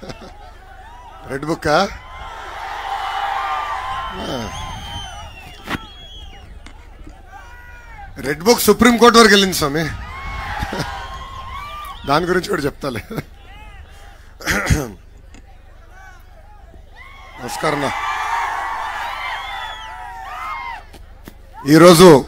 Red బుక్కా red book supreme court వరకు వెళ్ళింది స్వామి దాని గురించి కూడా చెప్తాలే నమస్కారం అన్న. ఈరోజు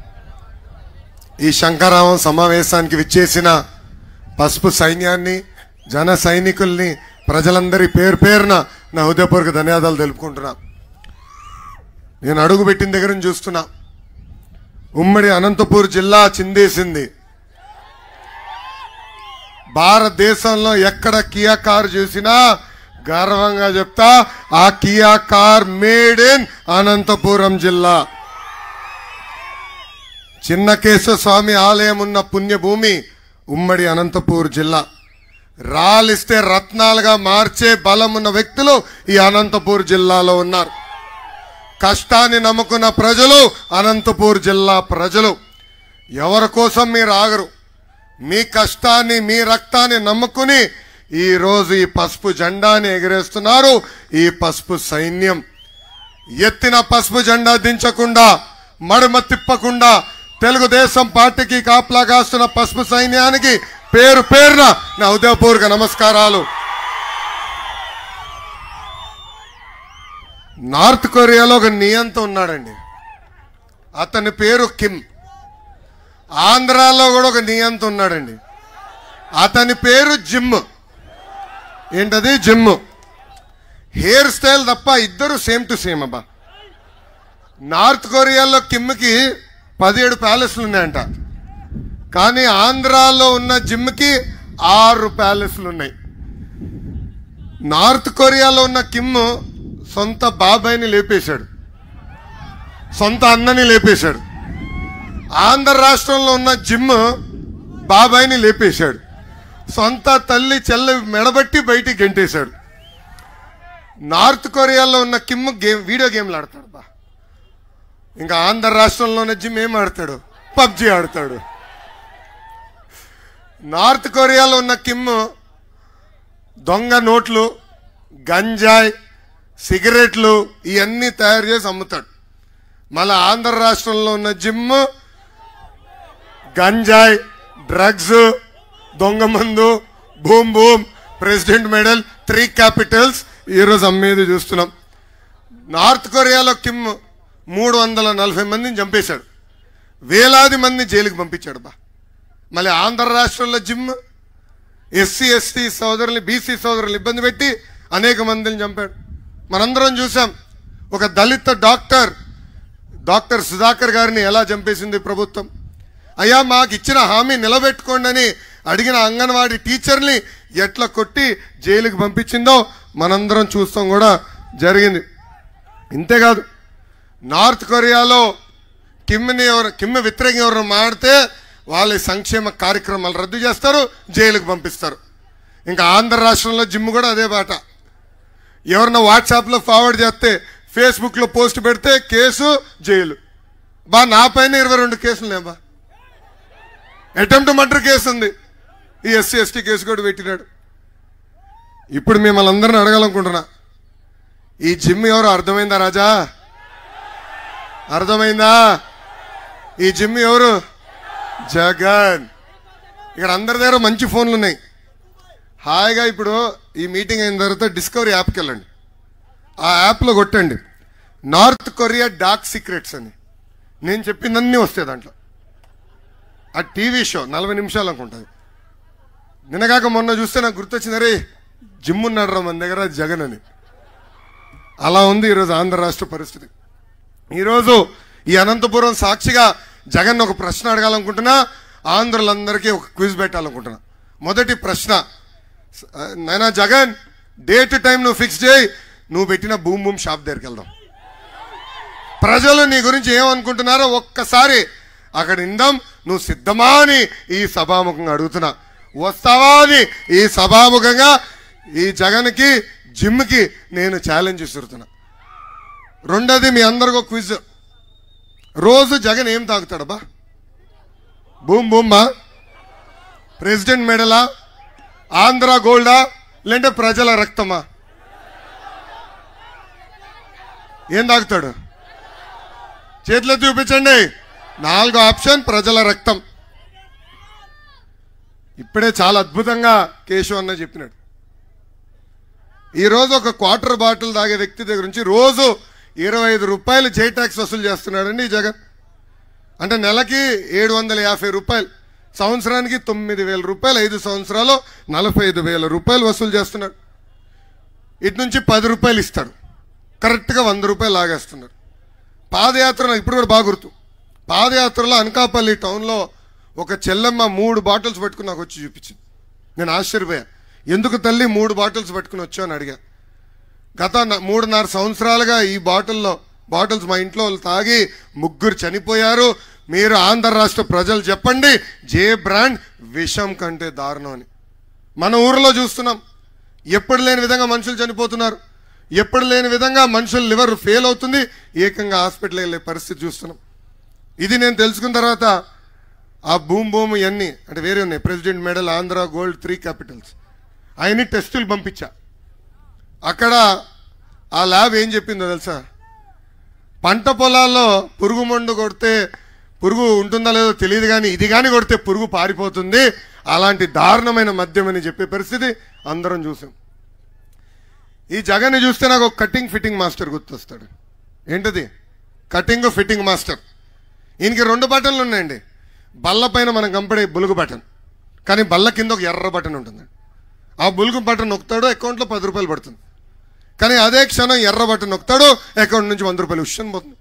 ఈ శంకరామం సమావేశానికి విచ్చేసిన పసుపు సైన్యాన్ని జన సైనికుల్ని ప్రజలందరి పేరు పేరున నా హృదయపూర్వక ధన్యవాదాలు తెలుపుకుంటున్నా నేను అడుగు పెట్టిన దగ్గర నుంచి చూస్తున్నా ఉమ్మడి అనంతపూర్ జిల్లా చిందేసింది భారతదేశంలో ఎక్కడ కియా కార్ చూసినా గర్వంగా చెప్తా ఆ Kia car made in Anantapuram జిల్లా చిన్న స్వామి ఆలయం ఉన్న పుణ్యభూమి ఉమ్మడి అనంతపూర్ జిల్లా రాలిస్తే రత్నాలుగా మార్చే బలం ఉన్న వ్యక్తులు ఈ అనంతపూర్ జిల్లాలో ఉన్నారు కష్టాన్ని నమ్ముకున్న ప్రజలు అనంతపూర్ జిల్లా ప్రజలు ఎవరి కోసం మీరు ఆగరు మీ కష్టాన్ని మీ రక్తాన్ని నమ్ముకుని ఈ రోజు ఈ పసుపు జెండాని ఎగరేస్తున్నారు ఈ పసుపు సైన్యం ఎత్తిన పసుపు జెండా దించకుండా మడమ తిప్పకుండా తెలుగుదేశం పార్టీకి కాపలా కాస్తున్న పసుపు సైన్యానికి పేరు పేరున నా ఉదయపూర్వక నమస్కారాలు నార్త్ కొరియాలో ఒక నియంత ఉన్నాడండి అతని పేరు కిమ్ ఆంధ్రాలో కూడా ఒక నియంత ఉన్నాడండి అతని పేరు జిమ్ ఏంటది జిమ్ హెయిర్ స్టైల్ తప్ప ఇద్దరు సేమ్ టు సేమ్ అబ్బా నార్త్ కొరియాలో కిమ్కి పదిహేడు ప్యాలెస్లు ఉన్నాయంట కానీ ఆంధ్రాలో ఉన్న జిమ్కి ఆరు ప్యాలెస్లు ఉన్నాయి నార్త్ కొరియాలో ఉన్న కిమ్ సొంత బాబాయిని లేపేశాడు సొంత అన్నని లేపేశాడు ఆంధ్ర రాష్ట్రంలో ఉన్న జిమ్ బాబాయిని లేపేశాడు సొంత తల్లి చెల్లి మెడబట్టి బయటికి గెంటేశాడు నార్త్ కొరియాలో ఉన్న కిమ్ గేమ్ వీడియో గేమ్లు ఆడతాడు బా ఇంకా ఆంధ్ర రాష్ట్రంలో ఉన్న జిమ్ ఏం ఆడతాడు పబ్జి ఆడతాడు నార్త్ కొరియాలో ఉన్న కిమ్ దొంగ నోట్లు గంజాయి సిగరెట్లు ఇవన్నీ తయారు చేసి అమ్ముతాడు మళ్ళీ ఆంధ్ర రాష్ట్రంలో ఉన్న జిమ్ గంజాయి డ్రగ్స్ దొంగ మందు boom boom president medal three capitals ఈరోజు అమ్మేది చూస్తున్నాం నార్త్ కొరియాలో కిమ్ మూడు వందల నలభై మందిని చంపేశాడు వేలాది మందిని జైలుకి పంపించాడు బా మళ్ళీ ఆంధ్ర రాష్ట్రంలో జిమ్ ఎస్సీ ఎస్టీ సోదరుల్ని బీసీ సోదరులు ఇబ్బంది పెట్టి అనేక మందిని చంపాడు మనందరం చూసాం ఒక దళిత డాక్టర్ డాక్టర్ సుధాకర్ గారిని ఎలా చంపేసింది ప్రభుత్వం అయ్యా మాకు ఇచ్చిన హామీ నిలబెట్టుకోండి అని అడిగిన అంగన్వాడీ టీచర్ని ఎట్లా కొట్టి జైలుకి పంపించిందో మనందరం చూస్తాం కూడా జరిగింది ఇంతేకాదు నార్త్ కొరియాలో కిమ్ని ఎవరు కిమ్ వ్యతిరేకంగా ఎవరు మాడితే వాళ్ళ సంక్షేమ కార్యక్రమాలు రద్దు చేస్తారు జైలుకు పంపిస్తారు ఇంకా ఆంధ్ర రాష్ట్రంలో జిమ్ కూడా అదే బాట ఎవరన్నా వాట్సాప్లో ఫార్వర్డ్ చేస్తే ఫేస్బుక్లో పోస్ట్ పెడితే కేసు జైలు బా నా పైన ఇరవై రెండు కేసులు బా అటెంప్ట్ మర్డర్ కేసు ఉంది ఈ ఎస్సీ ఎస్టీ కేసు కూడా పెట్టినాడు ఇప్పుడు మిమ్మల్ని అందరిని అడగాలనుకుంటున్నా ఈ జిమ్ ఎవరు అర్థమైందా రాజా అర్థమైందా ఈ జిమ్ ఎవరు జగన్ ఇక్కడ అందరి దగ్గర మంచి ఫోన్లు ఉన్నాయి హాయిగా ఇప్పుడు ఈ మీటింగ్ అయిన తర్వాత డిస్కవరీ యాప్కి వెళ్ళండి ఆ యాప్లో కొట్టండి నార్త్ కొరియా డార్క్ సీక్రెట్స్ అని నేను చెప్పిందన్నీ వస్తాయి దాంట్లో ఆ టీవీ షో నలభై నిమిషాలు అనుకుంటుంది నిన్నగాక మొన్న చూస్తే నాకు గుర్తొచ్చింది అరే జిమ్ ఉన్నాడు రా మన దగ్గర జగన్ అని అలా ఉంది ఈరోజు ఆంధ్ర రాష్ట్ర పరిస్థితి ఈరోజు ఈ అనంతపురం సాక్షిగా జగన్ ఒక ప్రశ్న అడగాలనుకుంటున్నా ఆంధ్రులందరికీ ఒక క్విజ్ పెట్టాలనుకుంటున్నా మొదటి ప్రశ్న నైనా జగన్ డేట్ టైం నువ్వు ఫిక్స్ చేయి నువ్వు పెట్టిన బూమ్ బూమ్ షాప్ దగ్గరికి వెళ్దాం ప్రజలు నీ గురించి ఏమనుకుంటున్నారో ఒక్కసారి అక్కడ ఇందాం నువ్వు సిద్ధమా అని ఈ సభాముఖంగా అడుగుతున్నా వస్తావా అని ఈ సభాముఖంగా ఈ జగన్కి జిమ్కి నేను ఛాలెంజ్ ఇస్తున్నా రెండోది మీ అందరికీ ఒక క్విజ్ రోజు జగన్ ఏం తాగుతాడబ్బా బూమ్ బూమ్మా ప్రెసిడెంట్ మెడలా ఆంధ్ర గోల్డా లేదంటే ప్రజల రక్తమా ఏం తాగుతాడు చేతిలో చూపించండి నాలుగో ఆప్షన్ ప్రజల రక్తం ఇప్పుడే చాలా అద్భుతంగా కేశవ్ అన్న చెప్పినాడు ఈ రోజు ఒక క్వార్టర్ బాటిల్ తాగే వ్యక్తి దగ్గర నుంచి రోజు ఇరవై ఐదు రూపాయలు జై ట్యాక్స్ వసూలు చేస్తున్నాడండి ఈ జగన్ అంటే నెలకి ఏడు వందల యాభై రూపాయలు సంవత్సరానికి తొమ్మిది వేల రూపాయలు ఐదు సంవత్సరాలు నలభై ఐదు వేల రూపాయలు వసూలు చేస్తున్నాడు ఇటు నుంచి పది రూపాయలు ఇస్తాడు కరెక్ట్గా వంద రూపాయలు లాగేస్తున్నారు పాదయాత్ర నాకు ఇప్పుడు కూడా బాగా గుర్తు పాదయాత్రలో అనకాపల్లి టౌన్లో ఒక చెల్లెమ్మ మూడు బాటిల్స్ పట్టుకుని నాకు వచ్చి చూపించింది నేను ఆశ్చర్యపోయా ఎందుకు తల్లి మూడు బాటిల్స్ పట్టుకుని వచ్చావు అని అడిగా గత న- మూడున్నర సంవత్సరాలుగా ఈ బాటిల్లో బాటిల్స్ మా ఇంట్లో వాళ్ళు తాగి ముగ్గురు చనిపోయారు మీరు ఆంధ్ర రాష్ట్ర ప్రజలు చెప్పండి జే బ్రాండ్ విషం కంటే దారుణం అని మన ఊరిలో చూస్తున్నాం ఎప్పుడు లేని విధంగా మనుషులు చనిపోతున్నారు ఎప్పుడు లేని విధంగా మనుషుల లివర్ ఫెయిల్ అవుతుంది ఏకంగా హాస్పిటల్ వెళ్ళే పరిస్థితి చూస్తున్నాం ఇది నేను తెలుసుకున్న తర్వాత ఆ భూమి భూమి ఇవన్నీ అంటే వేరే ఉన్నాయి president medal Andhra gold three capitals అవన్నీ టెస్టులు పంపించా అక్కడ ఆ ల్యాబ్ ఏం చెప్పిందో తెలుసా పంట పొలాల్లో పురుగు మందు కొడితే పురుగు ఉంటుందో లేదో తెలియదు కానీ ఇది కానీ కొడితే పురుగు పారిపోతుంది అలాంటి దారుణమైన మద్యం అని చెప్పే పరిస్థితి అందరం చూసాం ఈ జగన్ని చూస్తే నాకు ఒక కటింగ్ ఫిట్టింగ్ మాస్టర్ గుర్తొస్తాడు ఏంటది కటింగ్ ఫిట్టింగ్ మాస్టర్ ఈయనకి రెండు బటన్లు ఉన్నాయండి బల్ల పైన మనం కంపడే బులుగు బటన్ కానీ బల్ల కింద ఒక ఎర్ర బటన్ ఉంటుంది ఆ బులుగు బటన్ నొక్కుతాడు అకౌంట్లో పది రూపాయలు పడుతుంది కానీ అదే క్షణం ఎర్ర బటన్ నొక్కుతాడు అకౌంట్ నుంచి వంద రూపాయలు ఉష్యం పోతుంది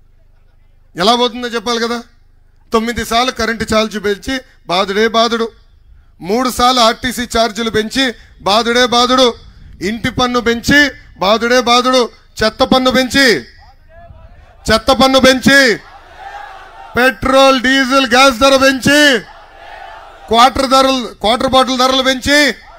ఎలా పోతుందో చెప్పాలి కదా తొమ్మిది సార్లు కరెంటు ఛార్జ్ పెంచి బాధుడే బాధుడు మూడు సార్లు ఆర్టీసీ ఛార్జీలు పెంచి బాధుడే బాధుడు ఇంటి పన్ను పెంచి బాధుడే బాధుడు చెత్త పన్ను పెంచి చెత్త పన్ను పెంచి పెట్రోల్ డీజిల్ గ్యాస్ ధర పెంచి క్వార్టర్ ధరలు క్వార్టర్ బాటిల్ ధరలు పెంచి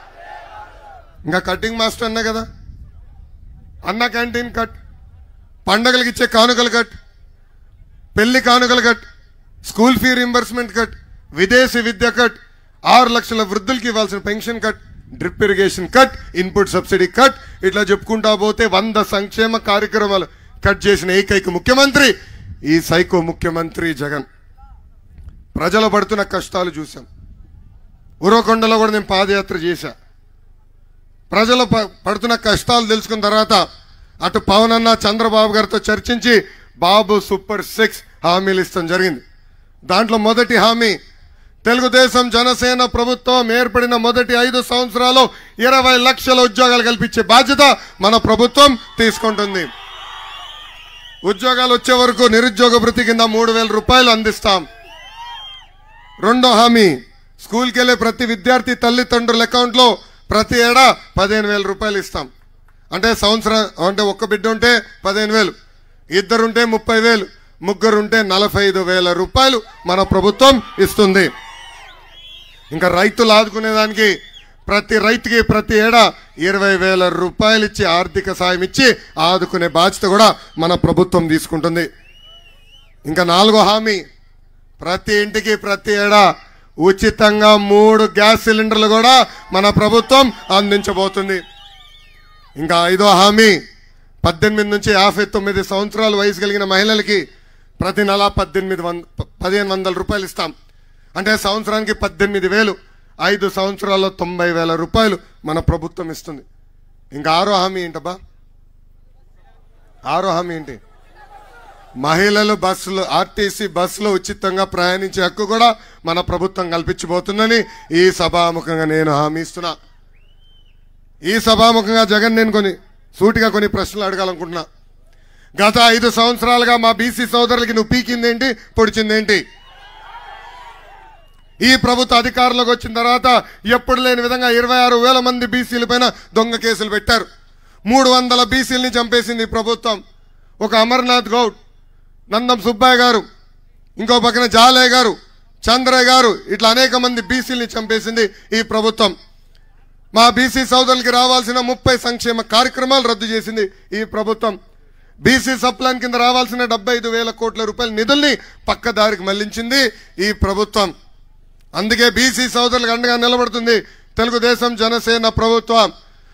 ఇంకా కటింగ్ మాస్టర్ అన్నా కదా అన్న క్యాంటీన్ కట్ పండగలకి ఇచ్చే కానుకలు కట్ పెళ్లి కానుకలు cut school fee reimbursement cut విదేశీ విద్య కట్ ఆరు లక్షల వృద్ధులకి ఇవ్వాల్సిన pension cut drip irrigation cut input subsidy cut ఇట్లా చెప్పుకుంటా పోతే వంద సంక్షేమ కార్యక్రమాలు కట్ చేసిన ఏకైక ముఖ్యమంత్రి ఈ సైకో ముఖ్యమంత్రి జగన్ ప్రజలు పడుతున్న కష్టాలు చూశాం ఉరవకొండలో కూడా నేను పాదయాత్ర చేశా ప్రజలు ప- పడుతున్న కష్టాలు తెలుసుకున్న తర్వాత అటు పవన్ అన్న చంద్రబాబు గారితో చర్చించి బాబు సూపర్ సిక్స్ హామీలు ఇస్తాం జరిగింది దాంట్లో మొదటి హామీ తెలుగుదేశం జనసేన ప్రభుత్వం ఏర్పడిన మొదటి ఐదు సంవత్సరాలు ఇరవై లక్షల ఉద్యోగాలు కల్పించే బాధ్యత మన ప్రభుత్వం తీసుకుంటుంది ఉద్యోగాలు వచ్చే వరకు నిరుద్యోగ భృతి కింద మూడు వేల రూపాయలు అందిస్తాం రెండో హామీ స్కూల్కి వెళ్ళే ప్రతి విద్యార్థి తల్లిదండ్రుల అకౌంట్లో ప్రతి ఏడా పదిహేను వేల రూపాయలు ఇస్తాం అంటే సంవత్సరం అంటే ఒక్క బిడ్డ ఉంటే పదిహేను వేలు ఇద్దరుంటే ముప్పై వేలు ముగ్గురుంటే నలభై ఐదు వేల రూపాయలు మన ప్రభుత్వం ఇస్తుంది ఇంకా రైతులు ఆదుకునేదానికి ప్రతి రైతుకి ప్రతి ఏడా ఇరవై వేల రూపాయలు ఇచ్చి ఆర్థిక సాయం ఇచ్చి ఆదుకునే బాధ్యత కూడా మన ప్రభుత్వం తీసుకుంటుంది ఇంకా నాలుగో హామీ ప్రతి ఇంటికి ప్రతి ఏడా ఉచితంగా మూడు గ్యాస్ సిలిండర్లు కూడా మన ప్రభుత్వం అందించబోతుంది ఇంకా ఐదో హామీ పద్దెనిమిది నుంచి యాభై తొమ్మిది సంవత్సరాల వయసు కలిగిన మహిళలకి ప్రతి నెల పద్దెనిమిది వంద పదిహేను వందల రూపాయలు ఇస్తాం అంటే సంవత్సరానికి పద్దెనిమిది వేలు ఐదు సంవత్సరాల్లో తొంభై వేల రూపాయలు మన ప్రభుత్వం ఇస్తుంది ఇంకా ఆరో హామీ ఏంటబ్బా ఆరో హామీ ఏంటి మహిళలు బస్సులు ఆర్టీసీ బస్సులో ఉచితంగా ప్రయాణించే హక్కు కూడా మన ప్రభుత్వం కల్పించబోతుందని ఈ సభాముఖంగా నేను హామీ ఇస్తున్నా ఈ సభాముఖంగా జగన్ నేను కొన్ని సూటిగా కొన్ని ప్రశ్నలు అడగాలనుకుంటున్నా గత ఐదు సంవత్సరాలుగా మా బీసీ సోదరులకి నువ్వు పీకిందేంటి పొడిచిందేంటి ఈ ప్రభుత్వ అధికారంలోకి వచ్చిన తర్వాత ఎప్పుడు లేని విధంగా ఇరవై ఆరు వేల మంది బీసీల పైన దొంగ కేసులు పెట్టారు మూడు వందల బీసీలని చంపేసింది ఈ ప్రభుత్వం ఒక అమర్నాథ్ గౌడ్ నందం సుబ్బయ్య గారు ఇంకో పక్కన జాలయ్య గారు చంద్రయ్య గారు ఇట్లా అనేక మంది బీసీలని చంపేసింది ఈ ప్రభుత్వం మా బీసీ సోదరులకి రావాల్సిన ముప్పై సంక్షేమ కార్యక్రమాలు రద్దు చేసింది ఈ ప్రభుత్వం బీసీ సప్లాన్ కింద రావాల్సిన డెబ్బై ఐదు వేల కోట్ల రూపాయల నిధుల్ని పక్కదారికి మళ్లించింది ఈ ప్రభుత్వం అందుకే బీసీ సోదరులకు అండగా నిలబడుతుంది తెలుగుదేశం జనసేన ప్రభుత్వం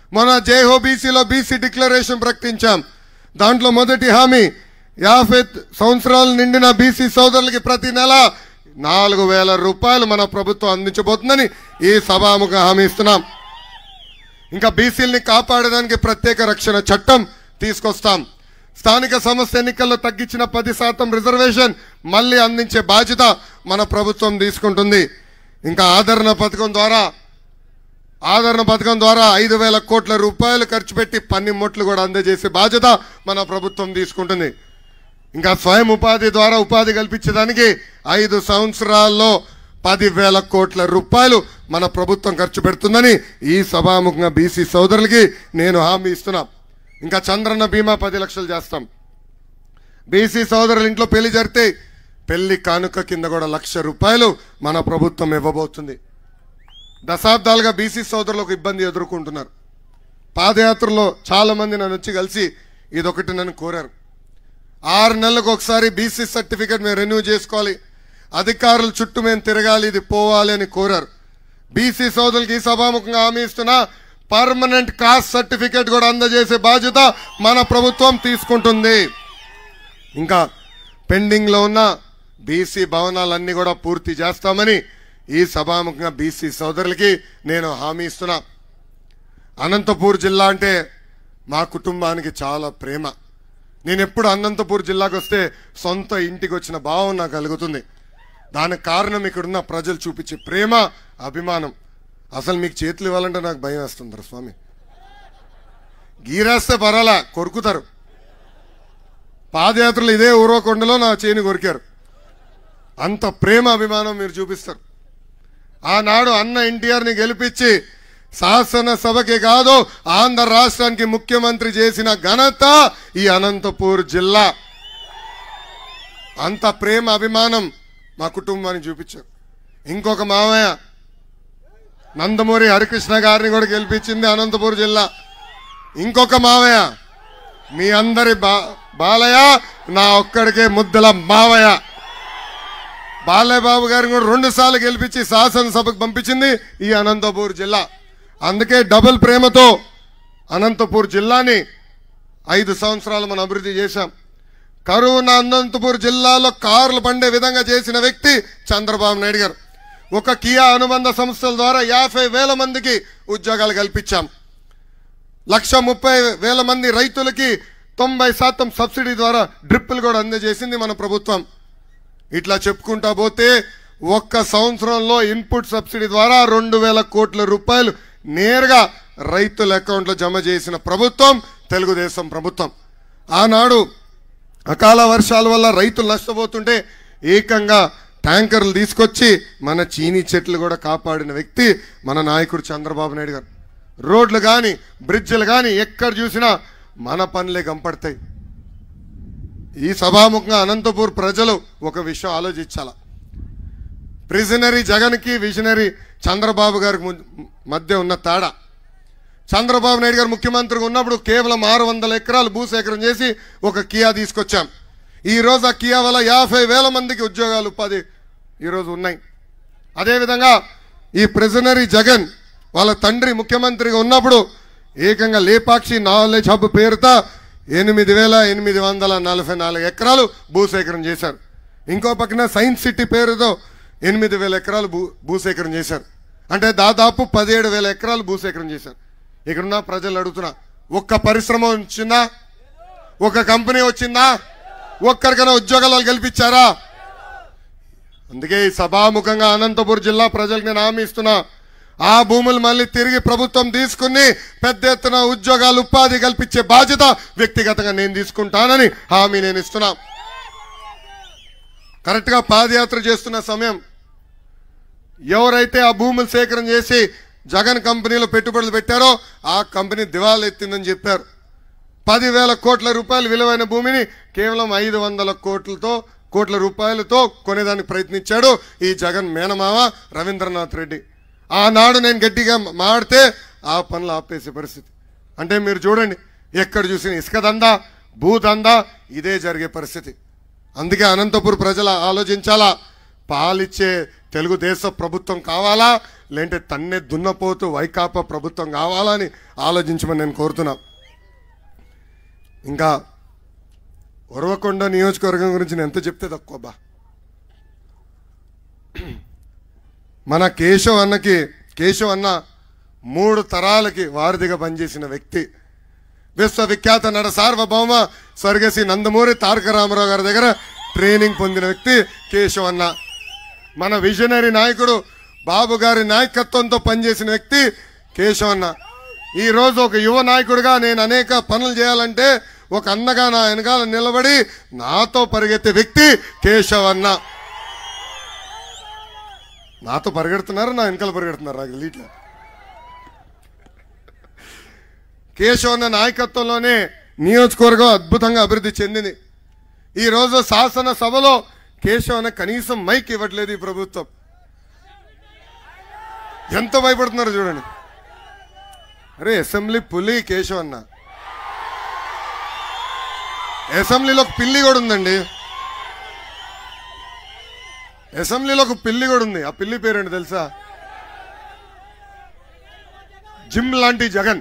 మన జైహో బీసీలో బీసీ డిక్లరేషన్ ప్రకటించాం దాంట్లో మొదటి హామీ యాభై సంవత్సరాలు నిండిన బీసీ సోదరులకి ప్రతి నెల నాలుగు వేల రూపాయలు మన ప్రభుత్వం అందించబోతుందని ఈ సభాముఖ హామీ ఇస్తున్నాం ఇంకా బీసీల్ని కాపాడడానికి ప్రత్యేక రక్షణ చట్టం తీసుకొస్తాం స్థానిక సంస్థ ఎన్నికల్లో తగ్గించిన పది శాతం రిజర్వేషన్ మళ్ళీ అందించే బాధ్యత మన ప్రభుత్వం తీసుకుంటుంది ఇంకా ఆదరణ పథకం ద్వారా ఆదరణ పథకం ద్వారా ఐదు వేల కోట్ల రూపాయలు ఖర్చు పెట్టి పన్నిముట్లు కూడా అందజేసే బాధ్యత మన ప్రభుత్వం తీసుకుంటుంది ఇంకా స్వయం ఉపాధి ద్వారా ఉపాధి కల్పించడానికి ఐదు సంవత్సరాల్లో పదివేల కోట్ల రూపాయలు మన ప్రభుత్వం ఖర్చు పెడుతుందని ఈ సభాముఖంగా బీసీ సోదరులకి నేను హామీ ఇస్తున్నా ఇంకా చంద్రన్న బీమా పది లక్షలు చేస్తాం బీసీ సోదరుల ఇంట్లో పెళ్లి జరిగితే పెళ్లి కానుక కింద కూడా లక్ష రూపాయలు మన ప్రభుత్వం ఇవ్వబోతుంది దశాబ్దాలుగా బీసీ సోదరులు ఒక ఇబ్బంది ఎదుర్కొంటున్నారు పాదయాత్రలో చాలా మంది నన్ను వచ్చి కలిసి ఇదొకటి నన్ను కోరారు ఆరు నెలలకు ఒకసారి బీసీ సర్టిఫికేట్ మేము రెన్యూ చేసుకోవాలి అధికారుల చుట్టూ మేము తిరగాలి ఇది పోవాలి అని కోరారు బీసీ సోదరులకి ఈ సభాముఖంగా హామీ ఇస్తున్నా పర్మనెంట్ కాస్ట్ సర్టిఫికేట్ కూడా అందజేసే బాధ్యత మన ప్రభుత్వం తీసుకుంటుంది ఇంకా పెండింగ్ లో ఉన్న బీసీ భవనాలన్నీ కూడా పూర్తి చేస్తామని ఈ సభాముఖంగా బీసీ సోదరులకి నేను హామీ ఇస్తున్నా అనంతపూర్ జిల్లా అంటే మా కుటుంబానికి చాలా ప్రేమ నేను ఎప్పుడు అనంతపూర్ జిల్లాకు వస్తే సొంత ఇంటికి వచ్చిన భావం నాకు కలుగుతుంది దానికి కారణం ఇక్కడున్న ప్రజలు చూపించే ప్రేమ అభిమానం అసలు మీకు చేతులు ఇవ్వాలంటే నాకు భయం వేస్తుంది స్వామి గీరేస్తే పర్వాలా కొరుకుతారు పాదయాత్రలు ఇదే ఊరవకొండలో నా చేని కొరికారు అంత ప్రేమ అభిమానం మీరు చూపిస్తారు ఆనాడు అన్న ఎన్టీఆర్ని గెలిపించి శాసనసభకి కాదు ఆంధ్ర రాష్ట్రానికి ముఖ్యమంత్రి చేసిన ఘనత ఈ అనంతపూర్ జిల్లా అంత ప్రేమ అభిమానం మా కుటుంబానికి చూపించారు ఇంకొక మామయ్య నందమూరి హరికృష్ణ గారిని కూడా గెలిపించింది అనంతపూర్ జిల్లా ఇంకొక మావయ్య మీ అందరి బా బాలయ్య నా ఒక్కడికే ముద్దల మావయ్య బాలయ్య బాబు గారిని కూడా రెండు సార్లు గెలిపించి శాసనసభకు పంపించింది ఈ అనంతపూర్ జిల్లా అందుకే డబుల్ ప్రేమతో అనంతపూర్ జిల్లాని ఐదు సంవత్సరాలు మనం అభివృద్ధి చేశాం కరువు ఉన్న అనంతపూర్ జిల్లాలో కార్లు పండే విధంగా చేసిన వ్యక్తి చంద్రబాబు నాయుడు గారు ఒక కియా అనుబంధ సంస్థల ద్వారా యాభై వేల మందికి ఉద్యోగాలు కల్పించాం లక్ష ముప్పై వేల మంది రైతులకి తొంభై శాతం సబ్సిడీ ద్వారా డ్రిప్పులు కూడా అందజేసింది మన ప్రభుత్వం ఇట్లా చెప్పుకుంటా పోతే ఒక్క సంవత్సరంలో ఇన్పుట్ సబ్సిడీ ద్వారా రెండు వేల కోట్ల రూపాయలు నేరుగా రైతుల అకౌంట్లో జమ చేసిన ప్రభుత్వం తెలుగుదేశం ప్రభుత్వం ఆనాడు అకాల వర్షాల వల్ల రైతులు నష్టపోతుంటే ఏకంగా ట్యాంకర్లు తీసుకొచ్చి మన చీనీ చెట్లు కూడా కాపాడిన వ్యక్తి మన నాయకుడు చంద్రబాబు నాయుడు గారు రోడ్లు కానీ బ్రిడ్జ్లు కానీ ఎక్కడ చూసినా మన పనులే కంపడతాయి ఈ సభాముఖంగా అనంతపూర్ ప్రజలు ఒక విషయం ఆలోచించాల ప్రిజనరీ జగన్కి విజనరీ చంద్రబాబు గారికి ము- మధ్య ఉన్న తేడా చంద్రబాబు నాయుడు గారు ముఖ్యమంత్రిగా ఉన్నప్పుడు కేవలం ఆరు వందల ఎకరాలు భూసేకరణ చేసి ఒక కియా తీసుకొచ్చాం ఈ రోజు ఆ కియా వల్ల యాభై వేల మందికి ఉద్యోగాలు ఉపాధి ఈరోజు ఉన్నాయి అదేవిధంగా ఈ ప్రిజనరీ జగన్ వాళ్ళ తండ్రి ముఖ్యమంత్రిగా ఉన్నప్పుడు ఏకంగా లేపాక్షి నాలెడ్జ్ హబ్ పేరుతో ఎనిమిది వేల ఎనిమిది వందల నలభై నాలుగు ఎకరాలు భూసేకరణ చేశారు ఇంకో పక్కన సైన్స్ సిటీ పేరుతో ఎనిమిది వేల ఎకరాలు భూ భూసేకరణ చేశారు అంటే దాదాపు పదిహేడు వేల ఎకరాలు భూసేకరణ చేశారు ఇక్కడున్న ప్రజలు అడుగుతున్నా ఒక్క పరిశ్రమ వచ్చిందా ఒక కంపెనీ వచ్చిందా ఒక్కరికైనా ఉద్యోగాలు వాళ్ళు కల్పించారా అందుకే ఈ సభాముఖంగా అనంతపురం జిల్లా ప్రజలకు నేను హామీ ఇస్తున్నా ఆ భూములు మళ్ళీ తిరిగి ప్రభుత్వం తీసుకుని పెద్ద ఎత్తున ఉద్యోగాలు ఉపాధి కల్పించే బాధ్యత వ్యక్తిగతంగా నేను తీసుకుంటానని హామీ నేను ఇస్తున్నా కరెక్ట్ గా పాదయాత్ర చేస్తున్న సమయం ఎవరైతే ఆ భూములు సేకరణ చేసి జగన్ కంపెనీలో పెట్టుబడులు పెట్టారో ఆ కంపెనీ దివాలా ఎత్తిందని చెప్పారు పదివేల కోట్ల రూపాయల విలువైన భూమిని కేవలం ఐదు వందల కోట్లతో కోట్ల రూపాయలతో కొనేదానికి ప్రయత్నించాడు ఈ జగన్ మేనమామ రవీంద్రనాథ్ రెడ్డి ఆనాడు నేను గట్టిగా మాడితే ఆ పనులు ఆపేసే పరిస్థితి అంటే మీరు చూడండి ఎక్కడ చూసిన ఇసుక దందా భూదందా ఇదే జరిగే పరిస్థితి అందుకే అనంతపురం ప్రజలు ఆలోచించాలా పాలిచ్చే తెలుగుదేశ ప్రభుత్వం కావాలా లేదంటే తన్నే దున్నపోతూ వైకాపా ప్రభుత్వం కావాలని ఆలోచించమని నేను కోరుతున్నా ఇంకా ఉరవకొండ నియోజకవర్గం గురించి నేను ఎంత చెప్తే తక్కువ బా మన కేశవ్ అన్నకి కేశవ్ అన్న మూడు తరాలకి వారధిగా పనిచేసిన వ్యక్తి విశ్వవిఖ్యాత నట సార్వభౌమ స్వర్గశ్రీ నందమూరి తారక రామారావు గారి దగ్గర ట్రైనింగ్ పొందిన వ్యక్తి కేశవ్ అన్న మన విజనరీ నాయకుడు బాబు గారి నాయకత్వంతో పనిచేసిన వ్యక్తి కేశవ్ అన్న ఈ రోజు ఒక యువ నాయకుడిగా నేను అనేక పనులు చేయాలంటే ఒక అన్నగా నా వెనకాల నిలబడి నాతో పరిగెత్తే వ్యక్తి కేశవ్ అన్న నాతో పరిగెడుతున్నారు నా వెనకాల పరిగెడుతున్నారు నాకు తెలియట్లేదు కేశవన్న నాయకత్వంలోనే నియోజకవర్గం అద్భుతంగా అభివృద్ధి చెందింది ఈ రోజు శాసన సభలో కేశవన్న కనీసం మైక్ ఇవ్వట్లేదు ఈ ప్రభుత్వం ఎంత భయపడుతున్నారు చూడండి అరే అసెంబ్లీ పులి కేశవన్న అసెంబ్లీలో ఒక పిల్లి కూడా ఉందండి అసెంబ్లీలో ఒక పిల్లి కూడా ఉంది ఆ పిల్లి పేరేంటి తెలుసా జిమ్ లాంటి జగన్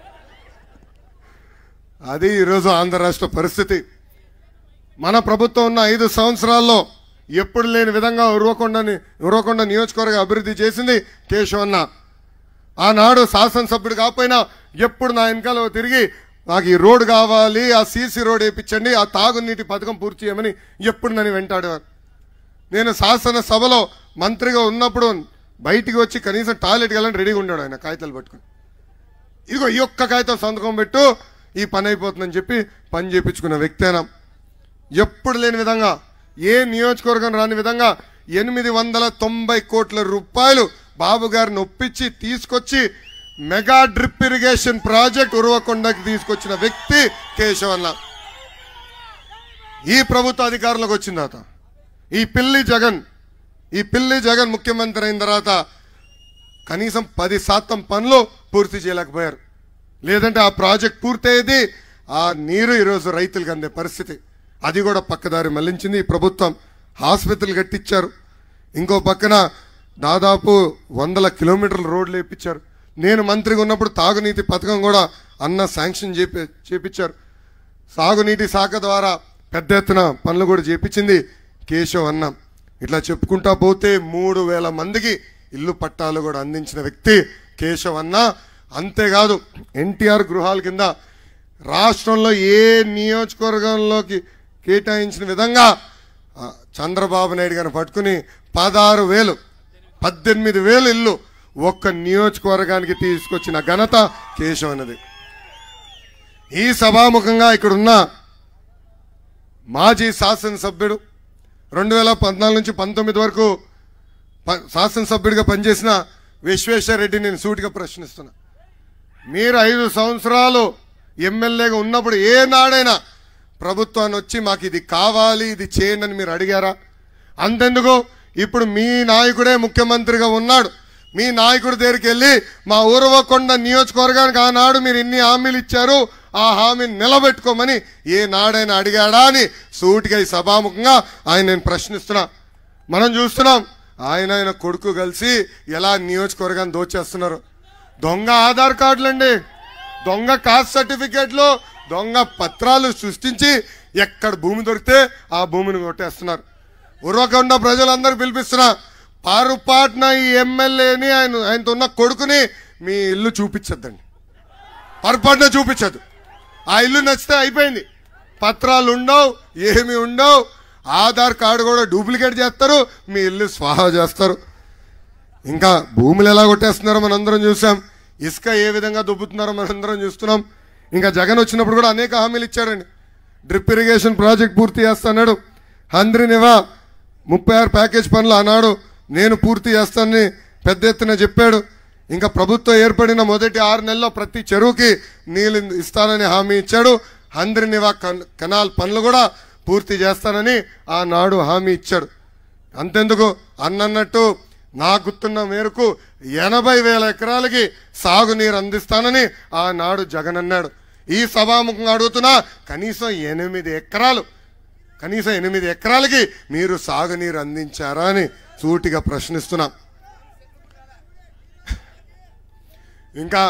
అది ఈరోజు ఆంధ్ర రాష్ట్ర పరిస్థితి మన ప్రభుత్వం ఉన్న ఐదు సంవత్సరాల్లో ఎప్పుడు లేని విధంగా ఉరవకొండని ఉరవకొండ నియోజకవర్గ అభివృద్ధి చేసింది కేశవన్న ఆనాడు శాసనసభ్యుడు కాకపోయినా ఎప్పుడు నా వెనకాల తిరిగి నాకు ఈ రోడ్డు కావాలి ఆ సీసీ రోడ్ వేయించండి ఆ తాగునీటి పథకం పూర్తి చేయమని ఎప్పుడు నన్ను వెంటాడేవారు నేను శాసనసభలో మంత్రిగా ఉన్నప్పుడు బయటికి వచ్చి కనీసం టాయిలెట్కి వెళ్ళని రెడీగా ఉన్నాడు ఆయన కాగితాలు పట్టుకుని ఇదిగో ఈ ఒక్క కాగితం సంతకం పెట్టు ఈ పని అయిపోతుందని చెప్పి పని చేయించుకున్న వ్యక్తి అయినా ఎప్పుడు లేని విధంగా ఏ నియోజకవర్గం రాని విధంగా ఎనిమిది వందల తొంభై కోట్ల రూపాయలు బాబు గారిని ఒప్పించి తీసుకొచ్చి మెగా డ్రిప్ ఇరిగేషన్ ప్రాజెక్ట్ ఉరవకొండకి తీసుకొచ్చిన వ్యక్తి కేశవన్న ఈ ప్రభుత్వ అధికారంలోకి వచ్చిన తర్వాత ఈ పిల్లి జగన్ ఈ పిల్లి జగన్ ముఖ్యమంత్రి అయిన తర్వాత కనీసం పది శాతం పనులు పూర్తి చేయలేకపోయారు లేదంటే ఆ ప్రాజెక్ట్ పూర్తయ్యేది ఆ నీరు ఈరోజు రైతులకు అందే పరిస్థితి అది కూడా పక్కదారి మళ్లించింది ఈ ప్రభుత్వం ఆసుపత్రులు కట్టించారు ఇంకో పక్కన దాదాపు వందల కిలోమీటర్ల రోడ్లు వేయించారు నేను మంత్రిగా ఉన్నప్పుడు తాగునీతి పథకం కూడా అన్న శాంక్షన్ చేపి చేపించారు సాగునీటి శాఖ ద్వారా పెద్ద ఎత్తున పనులు కూడా చేపించింది కేశవ్ అన్న ఇట్లా చెప్పుకుంటా పోతే మూడు వేల మందికి ఇల్లు పట్టాలు కూడా అందించిన వ్యక్తి కేశవ్ అన్న అంతేకాదు ఎన్టీఆర్ గృహాల కింద రాష్ట్రంలో ఏ నియోజకవర్గంలోకి కేటాయించిన విధంగా ఆ, చంద్రబాబు నాయుడు గారిని పట్టుకుని పదహారు వేలు పద్దెనిమిది వేలు ఇల్లు ఒక్క నియోజకవర్గానికి తీసుకొచ్చిన ఘనత కేశవ్ అన్నది ఈ సభాముఖంగా ఇక్కడున్న మాజీ శాసనసభ్యుడు రెండు వేల పద్నాలుగు నుంచి పంతొమ్మిది వరకు ప- శాసనసభ్యుడిగా పనిచేసిన విశ్వేశ్వర రెడ్డి నేను సూటిగా ప్రశ్నిస్తున్నా మీరు ఐదు సంవత్సరాలు ఎమ్మెల్యేగా ఉన్నప్పుడు ఏ నాడైనా ప్రభుత్వాన్ని వచ్చి మాకు ఇది కావాలి ఇది చేయండి అని మీరు అడిగారా అంతెందుకు ఇప్పుడు మీ నాయకుడే ముఖ్యమంత్రిగా ఉన్నాడు మీ నాయకుడి దగ్గరికి వెళ్ళి మా ఊరవకొండ నియోజకవర్గానికి ఆనాడు మీరు ఇన్ని హామీలు ఇచ్చారు ఆ హామీని నిలబెట్టుకోమని ఏ నాడైనా అడిగాడా అని సూటిగా ఈ సభాముఖంగా ఆయన నేను ప్రశ్నిస్తున్నా మనం చూస్తున్నాం ఆయన ఆయన కొడుకు కలిసి ఎలా నియోజకవర్గాన్ని దోచేస్తున్నారు దొంగ ఆధార్ కార్డులండి దొంగ కాస్ట్ సర్టిఫికేట్లు దొంగ పత్రాలు సృష్టించి ఎక్కడ భూమి దొరికితే ఆ భూమిని కొట్టేస్తున్నారు ఉర్వకొండ ప్రజలందరూ పిలిపిస్తున్నా పారుపాటున ఈ ఎమ్మెల్యేని ఆయన ఆయనతో ఉన్న కొడుకుని మీ ఇల్లు చూపించద్దండి పొరపాటున చూపించదు ఆ ఇల్లు నచ్చితే అయిపోయింది పత్రాలు ఉండవు ఏమి ఉండవు ఆధార్ కార్డు కూడా డూప్లికేట్ చేస్తారు మీ ఇల్లు స్వాహా చేస్తారు ఇంకా భూములు ఎలా కొట్టేస్తున్నారో మనందరం చూసాం ఇసుక ఏ విధంగా దుబ్బుతున్నారో మనందరం చూస్తున్నాం ఇంకా జగన్ వచ్చినప్పుడు కూడా అనేక హామీలు ఇచ్చారండి డ్రిప్ ఇరిగేషన్ ప్రాజెక్ట్ పూర్తి చేస్తాడు హంద్రినివా ముప్పై ఆరు ప్యాకేజ్ పనులు ఆనాడు నేను పూర్తి చేస్తానని పెద్ద ఎత్తున చెప్పాడు ఇంకా ప్రభుత్వం ఏర్పడిన మొదటి ఆరు నెలల్లో ప్రతి చెరువుకి నీళ్ళు ఇస్తానని హామీ ఇచ్చాడు హంద్రినివా కన్- కెనాల్ పనులు కూడా పూర్తి చేస్తానని ఆనాడు హామీ ఇచ్చాడు అంతెందుకు అన్నట్టు నా గుర్తున్న మేరకు ఎనభై వేల ఎకరాలకి సాగునీరు అందిస్తానని ఆనాడు జగన్ అన్నాడు ఈ సభాముఖంగా అడుగుతున్నా కనీసం ఎనిమిది ఎకరాలు కనీసం ఎనిమిది ఎకరాలకి మీరు సాగునీరు అందించారా అని సూటిగా ప్రశ్నిస్తున్నా ఇంకా